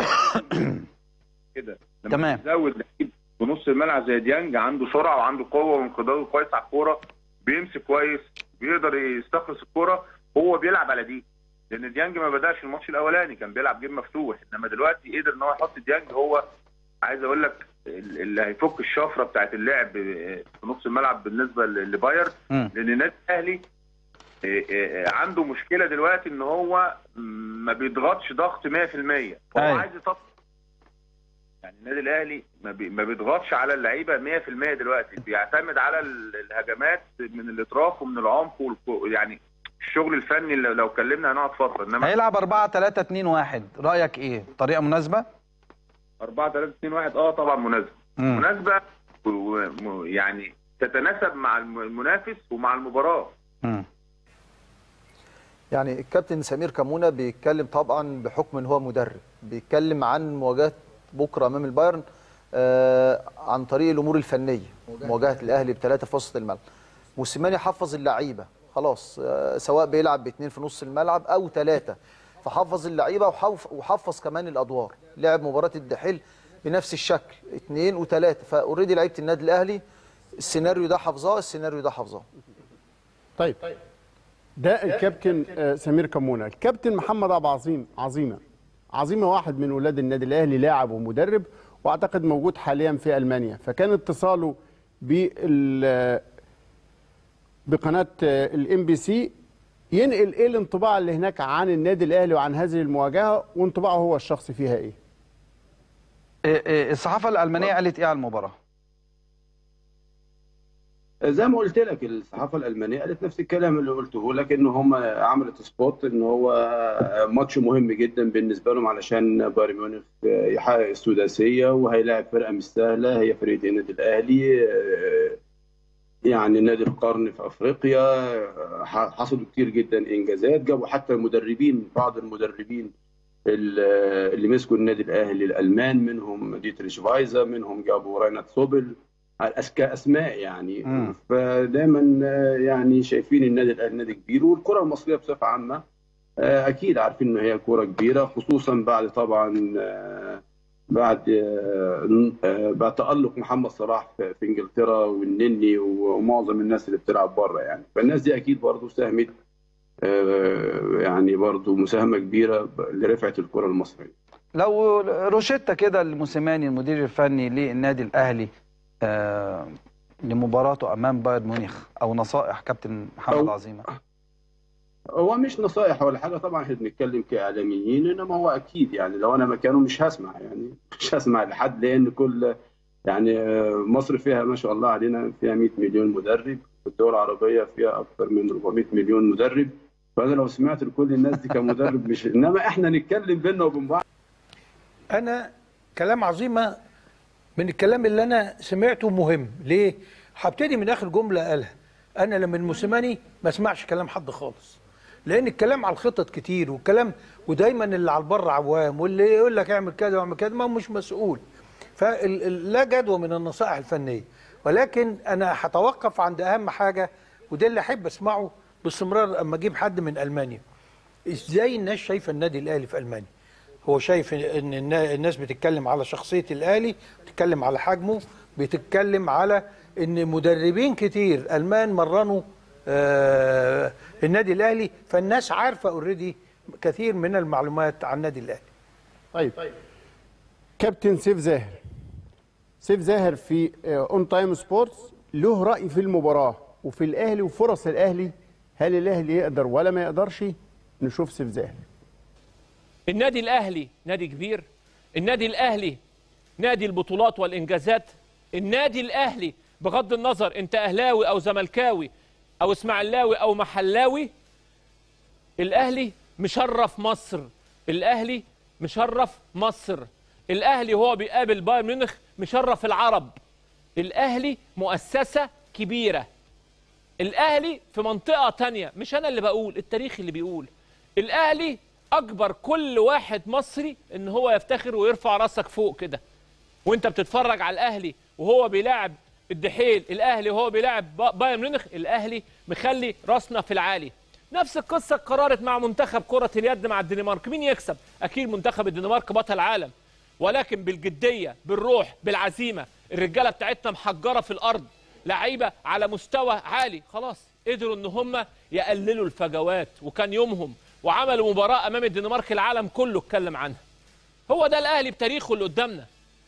كده لما تمام. تزود لعيب في نص الملعب زي ديانج عنده سرعه وعنده قوه وانقضاضه كويس على الكوره بيمسك كويس بيقدر يستخلص الكوره هو بيلعب على دي لان ديانج ما بداش الماتش الاولاني كان بيلعب جيم مفتوح انما دلوقتي قدر ان هو يحط ديانج هو عايز اقول لك اللي هيفك الشفره بتاعت اللعب في نص الملعب بالنسبه ل- لبايرن مم. لان النادي الاهلي آه، آه، عنده مشكله دلوقتي ان هو ما بيضغطش ضغط 100% هو أيوة. عايز يطبق يعني النادي الاهلي ما, بي ما بيضغطش على اللعيبه 100% دلوقتي بيعتمد على ال- الهجمات من الاطراف ومن العمق والكو- يعني الشغل الفني اللي لو اتكلمنا هنقعد فتره انما هيلعب 4 3 2 1 رايك ايه طريقه مناسبه 4 3 2 1 اه طبعا مناسبه مم. مناسبه و- و- يعني تتناسب مع الم- المنافس ومع المباراه مم. يعني الكابتن سمير كمونه بيتكلم طبعا بحكم ان هو مدرب بيتكلم عن مواجهه بكره امام البايرن آه عن طريق الامور الفنيه مواجهه الاهلي بثلاثه في وسط الملعب موسيماني حفظ اللعيبه خلاص آه سواء بيلعب باثنين في نص الملعب او ثلاثه فحفظ اللعيبه وحف- وحفظ كمان الادوار لعب مباراه الدحيل بنفس الشكل اثنين وثلاثه فاوريدي لعيبه النادي الاهلي السيناريو ده حافظاه السيناريو ده حافظاه طيب ده الكابتن آه، سمير كمونه الكابتن محمد ابو عظيم عظيمه عظيمه واحد من ولاد النادي الاهلي لاعب ومدرب واعتقد موجود حاليا في المانيا فكان اتصاله بال بقناه الام بي سي ينقل ايه الانطباع اللي هناك عن النادي الاهلي وعن هذه المواجهه وانطباعه هو الشخصي فيها ايه؟ إيه إيه الصحافه الالمانيه قالت ايه على المباراه؟ زي ما قلت لك الصحافه الالمانيه قالت نفس الكلام اللي قلته لك ان هم عملت سبوت ان هو ماتش مهم جدا بالنسبه لهم علشان بايرن ميونخ يحقق السداسيه وهيلاعب فرقه مش سهله هي فرقه النادي الاهلي يعني نادي القرن في افريقيا حصلوا كتير جدا انجازات جابوا حتى المدربين بعض المدربين اللي مسكوا النادي الاهلي الالمان منهم ديتريش فايزا منهم جابوا راينات سوبل كاسماء يعني م. فدايما يعني شايفين النادي الاهلي نادي كبير والكره المصريه بصفه عامه اكيد عارفين ان هي كره كبيره خصوصا بعد طبعا بعد بعد تالق محمد صلاح في انجلترا والنني ومعظم الناس اللي بتلعب بره يعني فالناس دي اكيد برضه ساهمت يعني برضه مساهمه كبيره لرفعه الكره المصريه لو روشيتا كده الموسيماني المدير الفني للنادي الاهلي آه لمباراته امام بايرن ميونخ او نصائح كابتن محمد عظيمه هو مش نصائح ولا حاجه طبعا احنا بنتكلم كاعلاميين انما هو اكيد يعني لو انا مكانه مش هسمع يعني مش هسمع لحد لان كل يعني مصر فيها ما شاء الله علينا فيها 100 مليون مدرب والدول العربيه فيها اكثر من 400 مليون مدرب فانا لو سمعت لكل الناس دي كمدرب مش انما احنا نتكلم بينا وبين بعض انا كلام عظيمه من الكلام اللي انا سمعته مهم ليه هبتدي من اخر جمله قالها انا لما الموسيماني ما اسمعش كلام حد خالص لان الكلام على الخطط كتير والكلام ودايما اللي على البر عوام واللي يقول لك اعمل كذا واعمل كذا ما هو مش مسؤول فلا جدوى من النصائح الفنيه ولكن انا هتوقف عند اهم حاجه وده اللي احب اسمعه باستمرار اما اجيب حد من المانيا ازاي الناس شايفه النادي الاهلي في المانيا هو شايف ان الناس بتتكلم على شخصيه الاهلي بتتكلم على حجمه بتتكلم على ان مدربين كتير المان مرنوا آه النادي الاهلي فالناس عارفه اوريدي كثير من المعلومات عن النادي الاهلي طيب, طيب. كابتن سيف زاهر سيف زاهر في اون تايم سبورتس له راي في المباراه وفي الاهلي وفرص الاهلي هل الاهلي يقدر ولا ما يقدرش نشوف سيف زاهر النادي الاهلي نادي كبير النادي الاهلي نادي البطولات والانجازات النادي الاهلي بغض النظر انت اهلاوي او زملكاوي او اسماعيلاوي او محلاوي الاهلي مشرف مصر الاهلي مشرف مصر الاهلي هو بيقابل بايرن ميونخ مشرف العرب الاهلي مؤسسه كبيره الاهلي في منطقه تانية مش انا اللي بقول التاريخ اللي بيقول الاهلي اكبر كل واحد مصري ان هو يفتخر ويرفع راسك فوق كده وانت بتتفرج على الاهلي وهو بيلاعب الدحيل الاهلي وهو بيلاعب بايرن ميونخ الاهلي مخلي راسنا في العالي نفس القصه قررت مع منتخب كره اليد مع الدنمارك مين يكسب اكيد منتخب الدنمارك بطل العالم ولكن بالجديه بالروح بالعزيمه الرجاله بتاعتنا محجره في الارض لعيبه على مستوى عالي خلاص قدروا ان هم يقللوا الفجوات وكان يومهم وعملوا مباراه امام الدنمارك العالم كله اتكلم عنها هو ده الاهلي بتاريخه اللي قدامنا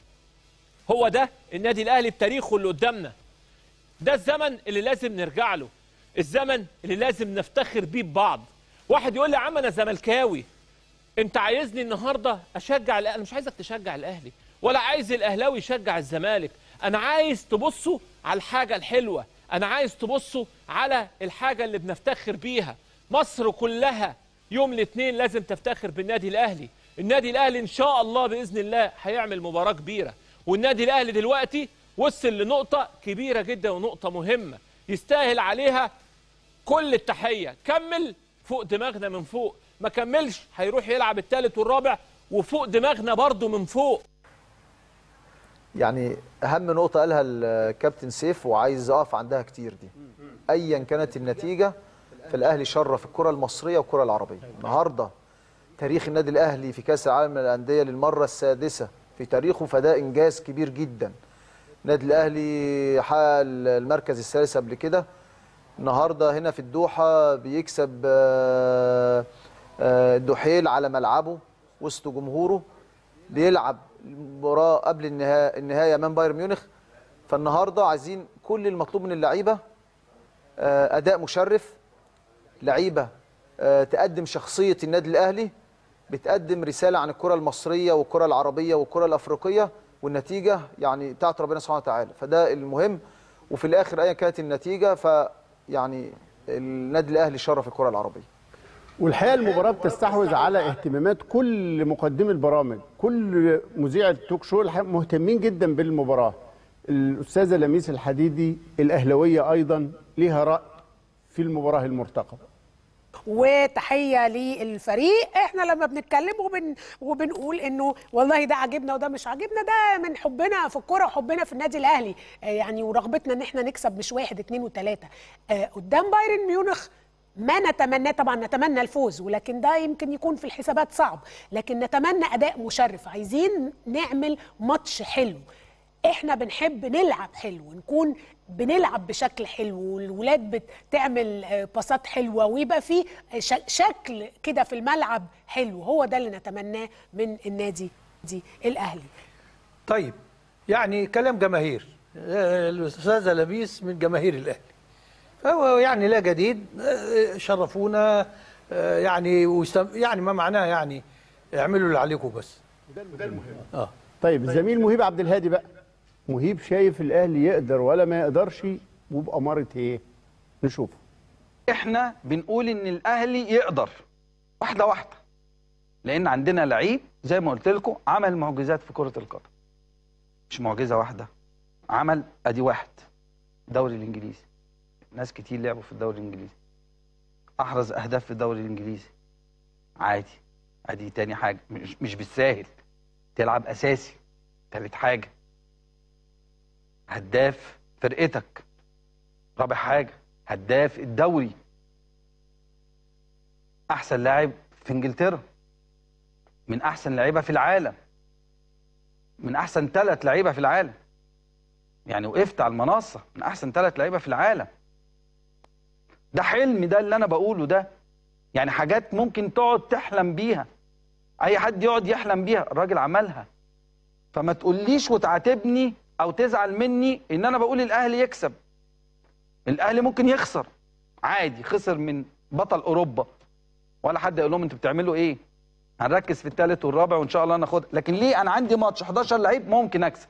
هو ده النادي الاهلي بتاريخه اللي قدامنا ده الزمن اللي لازم نرجع له الزمن اللي لازم نفتخر بيه ببعض واحد يقول لي يا عم انا زملكاوي انت عايزني النهارده اشجع الاهلي مش عايزك تشجع الاهلي ولا عايز الاهلاوي يشجع الزمالك انا عايز تبصوا على الحاجه الحلوه انا عايز تبصوا على الحاجه اللي بنفتخر بيها مصر كلها يوم الاثنين لازم تفتخر بالنادي الاهلي النادي الاهلي ان شاء الله باذن الله هيعمل مباراه كبيره والنادي الاهلي دلوقتي وصل لنقطه كبيره جدا ونقطه مهمه يستاهل عليها كل التحيه كمل فوق دماغنا من فوق ما كملش هيروح يلعب الثالث والرابع وفوق دماغنا برضه من فوق يعني اهم نقطه قالها الكابتن سيف وعايز اقف عندها كتير دي ايا كانت النتيجه فالاهلي شرف الكره المصريه والكره العربيه النهارده تاريخ النادي الاهلي في كاس العالم للانديه للمره السادسه في تاريخه فده انجاز كبير جدا النادي الاهلي حقق المركز الثالث قبل كده النهارده هنا في الدوحه بيكسب الدحيل على ملعبه وسط جمهوره بيلعب مباراه قبل النهايه النهايه امام بايرن ميونخ فالنهارده عايزين كل المطلوب من اللعيبه آه، اداء مشرف لعيبه آه، تقدم شخصيه النادي الاهلي بتقدم رساله عن الكره المصريه والكره العربيه والكره الافريقيه والنتيجه يعني بتاعت ربنا سبحانه وتعالى فده المهم وفي الاخر ايا كانت النتيجه فيعني النادي الاهلي شرف الكره العربيه والحقيقه المباراه بتستحوذ على اهتمامات كل مقدمي البرامج كل مذيع التوك شو الحقيقة مهتمين جدا بالمباراه الاستاذه لميس الحديدي الاهلاويه ايضا ليها راي في المباراه المرتقبه وتحيه للفريق احنا لما بنتكلم وبن وبنقول انه والله ده عاجبنا وده مش عاجبنا ده من حبنا في الكوره وحبنا في النادي الاهلي آه يعني ورغبتنا ان احنا نكسب مش واحد اتنين وتلاته آه قدام بايرن ميونخ ما نتمناه طبعا نتمنى الفوز ولكن ده يمكن يكون في الحسابات صعب لكن نتمنى اداء مشرف عايزين نعمل ماتش حلو احنا بنحب نلعب حلو نكون بنلعب بشكل حلو والولاد بتعمل آه، باصات حلوه ويبقى في ش- شكل كده في الملعب حلو هو ده اللي نتمناه من النادي دي الاهلي طيب يعني كلام جماهير آه، الاستاذه لبيس من جماهير الاهلي فهو يعني لا جديد آه، شرفونا آه، يعني ويستم... يعني ما معناه يعني اعملوا اللي عليكم بس ده المهم اه طيب الزميل مهيب عبد الهادي بقى مهيب شايف الاهلي يقدر ولا ما يقدرش وبأمارة ايه نشوف احنا بنقول ان الاهلي يقدر واحده واحده لان عندنا لعيب زي ما قلت لكم عمل معجزات في كره القدم مش معجزه واحده عمل ادي واحد الدوري الانجليزي ناس كتير لعبوا في الدوري الانجليزي احرز اهداف في الدوري الانجليزي عادي ادي تاني حاجه مش مش بالساهل تلعب اساسي تالت حاجه هداف فرقتك رابع حاجه هداف الدوري احسن لاعب في انجلترا من احسن لعيبه في العالم من احسن ثلاث لعيبه في العالم يعني وقفت على المنصه من احسن ثلاث لعيبه في العالم ده حلم ده اللي انا بقوله ده يعني حاجات ممكن تقعد تحلم بيها اي حد يقعد يحلم بيها الراجل عملها فما تقوليش وتعاتبني او تزعل مني ان انا بقول الاهلي يكسب الاهلي ممكن يخسر عادي خسر من بطل اوروبا ولا حد يقول لهم انتوا بتعملوا ايه هنركز في الثالث والرابع وان شاء الله ناخد لكن ليه انا عندي ماتش 11 لعيب ممكن اكسب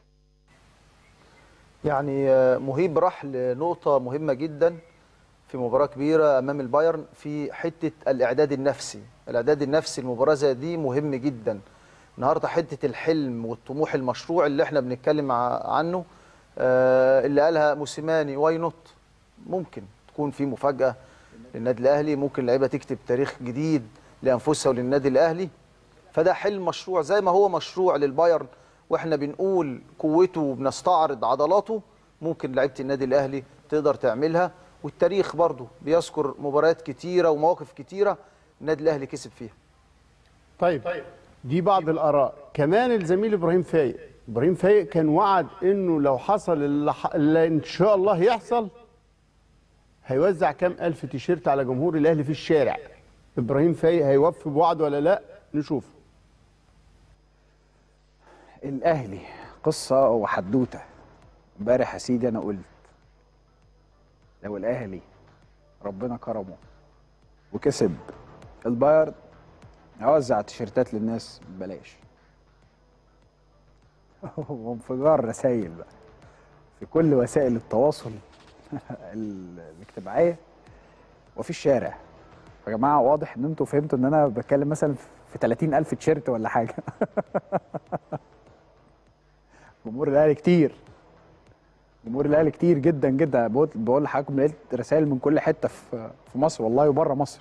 يعني آه، مهيب راح لنقطة مهمة جدا في مباراة كبيرة أمام البايرن في حتة الإعداد النفسي الإعداد النفسي المباراة زي دي مهم جدا النهاردة حتة الحلم والطموح المشروع اللي احنا بنتكلم ع- عنه آه، اللي قالها موسيماني واي نوت ممكن تكون في مفاجأة للنادي الأهلي ممكن اللعيبة تكتب تاريخ جديد لأنفسها وللنادي الأهلي فده حلم مشروع زي ما هو مشروع للبايرن واحنا بنقول قوته وبنستعرض عضلاته ممكن لعيبه النادي الاهلي تقدر تعملها والتاريخ برضه بيذكر مباريات كتيره ومواقف كتيره النادي الاهلي كسب فيها طيب دي بعض الاراء كمان الزميل ابراهيم فايق ابراهيم فايق كان وعد انه لو حصل اللي, ح... اللي ان شاء الله يحصل هيوزع كام الف تيشيرت على جمهور الاهلي في الشارع ابراهيم فايق هيوفي بوعده ولا لا نشوف الاهلي قصه وحدوته امبارح يا سيدي انا قلت لو الاهلي ربنا كرمه وكسب البايرن هوزع تيشيرتات للناس ببلاش وانفجار رسائل بقى في كل وسائل التواصل ال- الاجتماعيه وفي الشارع يا جماعه واضح ان انتوا فهمتوا ان انا بتكلم مثلا في 30 الف تيشيرت ولا حاجه جمهور الاهلي كتير جمهور الاهلي كتير جدا جدا بقول بقول لحضراتكم لقيت رسائل من كل حته في في مصر والله وبره مصر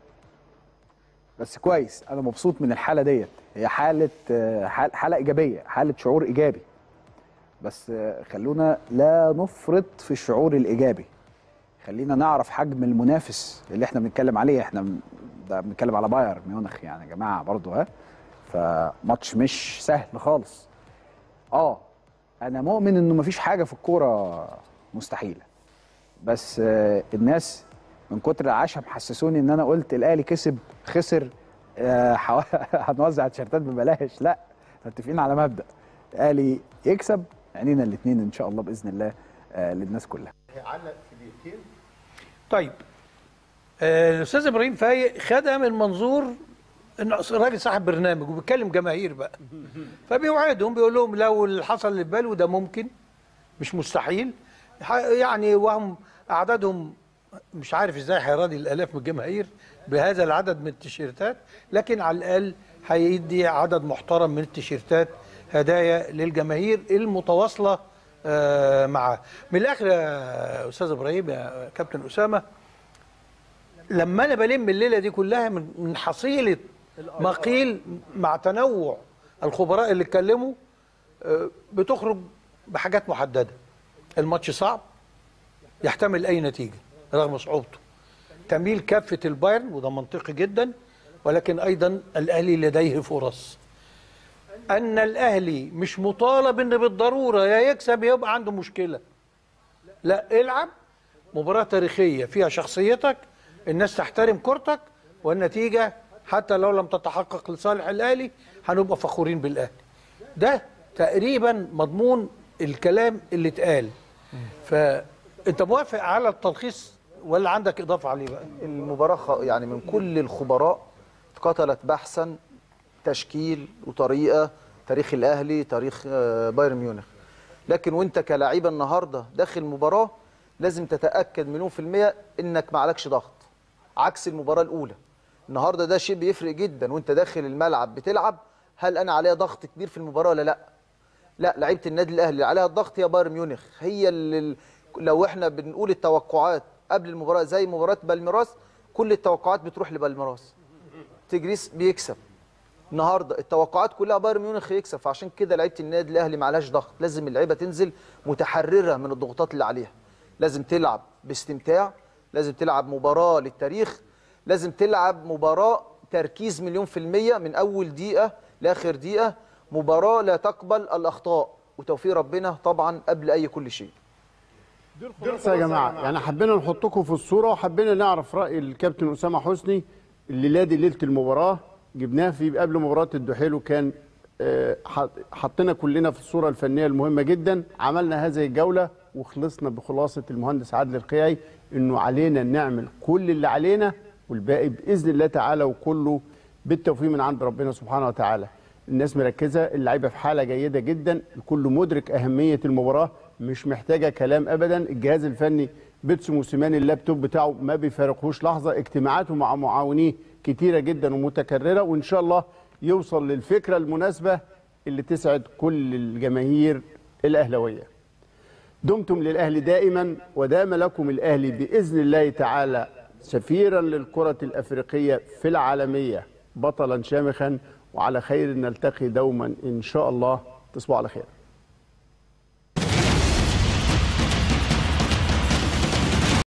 بس كويس انا مبسوط من الحاله ديت هي حاله آه، حال- حاله ايجابيه حاله شعور ايجابي بس آه، خلونا لا نفرط في الشعور الايجابي خلينا نعرف حجم المنافس اللي احنا بنتكلم عليه احنا م- ده بنتكلم على بايرن ميونخ يعني يا جماعه برضو ها فماتش مش سهل خالص اه انا مؤمن انه مفيش حاجه في الكوره مستحيله بس آه، الناس من كتر العشم حسسوني ان انا قلت الاهلي كسب خسر آه، حوا- هنوزع تيشيرتات ببلاش لا متفقين على مبدا الاهلي يكسب عينينا الاثنين ان شاء الله باذن الله آه للناس كلها علق في دقيقتين طيب آه، الاستاذ ابراهيم فايق خدها من منظور انه راجل صاحب برنامج وبيتكلم جماهير بقى فبيوعدهم بيقول لهم لو اللي حصل اللي في باله ده ممكن مش مستحيل ح- يعني وهم اعدادهم مش عارف ازاي هيراضي الالاف من الجماهير بهذا العدد من التيشيرتات لكن على الاقل هيدي عدد محترم من التيشيرتات هدايا للجماهير المتواصله آه، معاه من الاخر يا استاذ ابراهيم يا كابتن اسامه لما انا بلم الليله دي كلها من من حصيله ما قيل مع تنوع الخبراء اللي اتكلموا آه، بتخرج بحاجات محدده الماتش صعب يحتمل اي نتيجه رغم صعوبته تميل كافه البايرن وده منطقي جدا ولكن ايضا الاهلي لديه فرص ان الاهلي مش مطالب ان بالضروره يا يكسب يا يبقى عنده مشكله لا العب مباراه تاريخيه فيها شخصيتك الناس تحترم كرتك والنتيجه حتى لو لم تتحقق لصالح الاهلي هنبقى فخورين بالاهلي ده تقريبا مضمون الكلام اللي اتقال فانت موافق على التلخيص ولا عندك اضافه عليه بقى المباراة خ- يعني من كل الخبراء قتلت بحثا تشكيل وطريقة تاريخ الأهلي تاريخ آه، بايرن ميونخ لكن وانت كلاعيبة النهاردة داخل المباراة لازم تتأكد مليون في المية انك معلكش ضغط عكس المباراة الأولى النهاردة ده شيء بيفرق جدا وانت داخل الملعب بتلعب هل أنا عليا ضغط كبير في المباراة ولا لأ لا لعيبه النادي الاهلي اللي عليها الضغط هي بايرن ميونخ هي اللي لو احنا بنقول التوقعات قبل المباراه زي مباراه بالميراس كل التوقعات بتروح لبالميراس تجريس بيكسب النهارده التوقعات كلها بايرن ميونخ يكسب فعشان كده لعيبه النادي الاهلي ما عليهاش ضغط لازم اللعيبه تنزل متحرره من الضغوطات اللي عليها لازم تلعب باستمتاع لازم تلعب مباراه للتاريخ لازم تلعب مباراه تركيز مليون في الميه من اول دقيقه لاخر دقيقه مباراه لا تقبل الاخطاء وتوفيق ربنا طبعا قبل اي كل شيء بس يا جماعه يعني حبينا نحطكم في الصوره وحبينا نعرف راي الكابتن اسامه حسني الليله دي ليله المباراه جبناه في قبل مباراه الدحيل وكان آه، حط- حطينا كلنا في الصوره الفنيه المهمه جدا عملنا هذه الجوله وخلصنا بخلاصه المهندس عادل القيعي انه علينا نعمل كل اللي علينا والباقي باذن الله تعالى وكله بالتوفيق من عند ربنا سبحانه وتعالى الناس مركزه اللعيبه في حاله جيده جدا الكل مدرك اهميه المباراه مش محتاجه كلام ابدا الجهاز الفني بيتسو موسيماني اللابتوب بتاعه ما بيفارقهوش لحظه اجتماعاته مع معاونيه كتيره جدا ومتكرره وان شاء الله يوصل للفكره المناسبه اللي تسعد كل الجماهير الاهلاويه دمتم للاهلي دائما ودام لكم الاهلي باذن الله تعالى سفيرا للكره الافريقيه في العالميه بطلا شامخا وعلى خير نلتقي دوما ان شاء الله تصبحوا على خير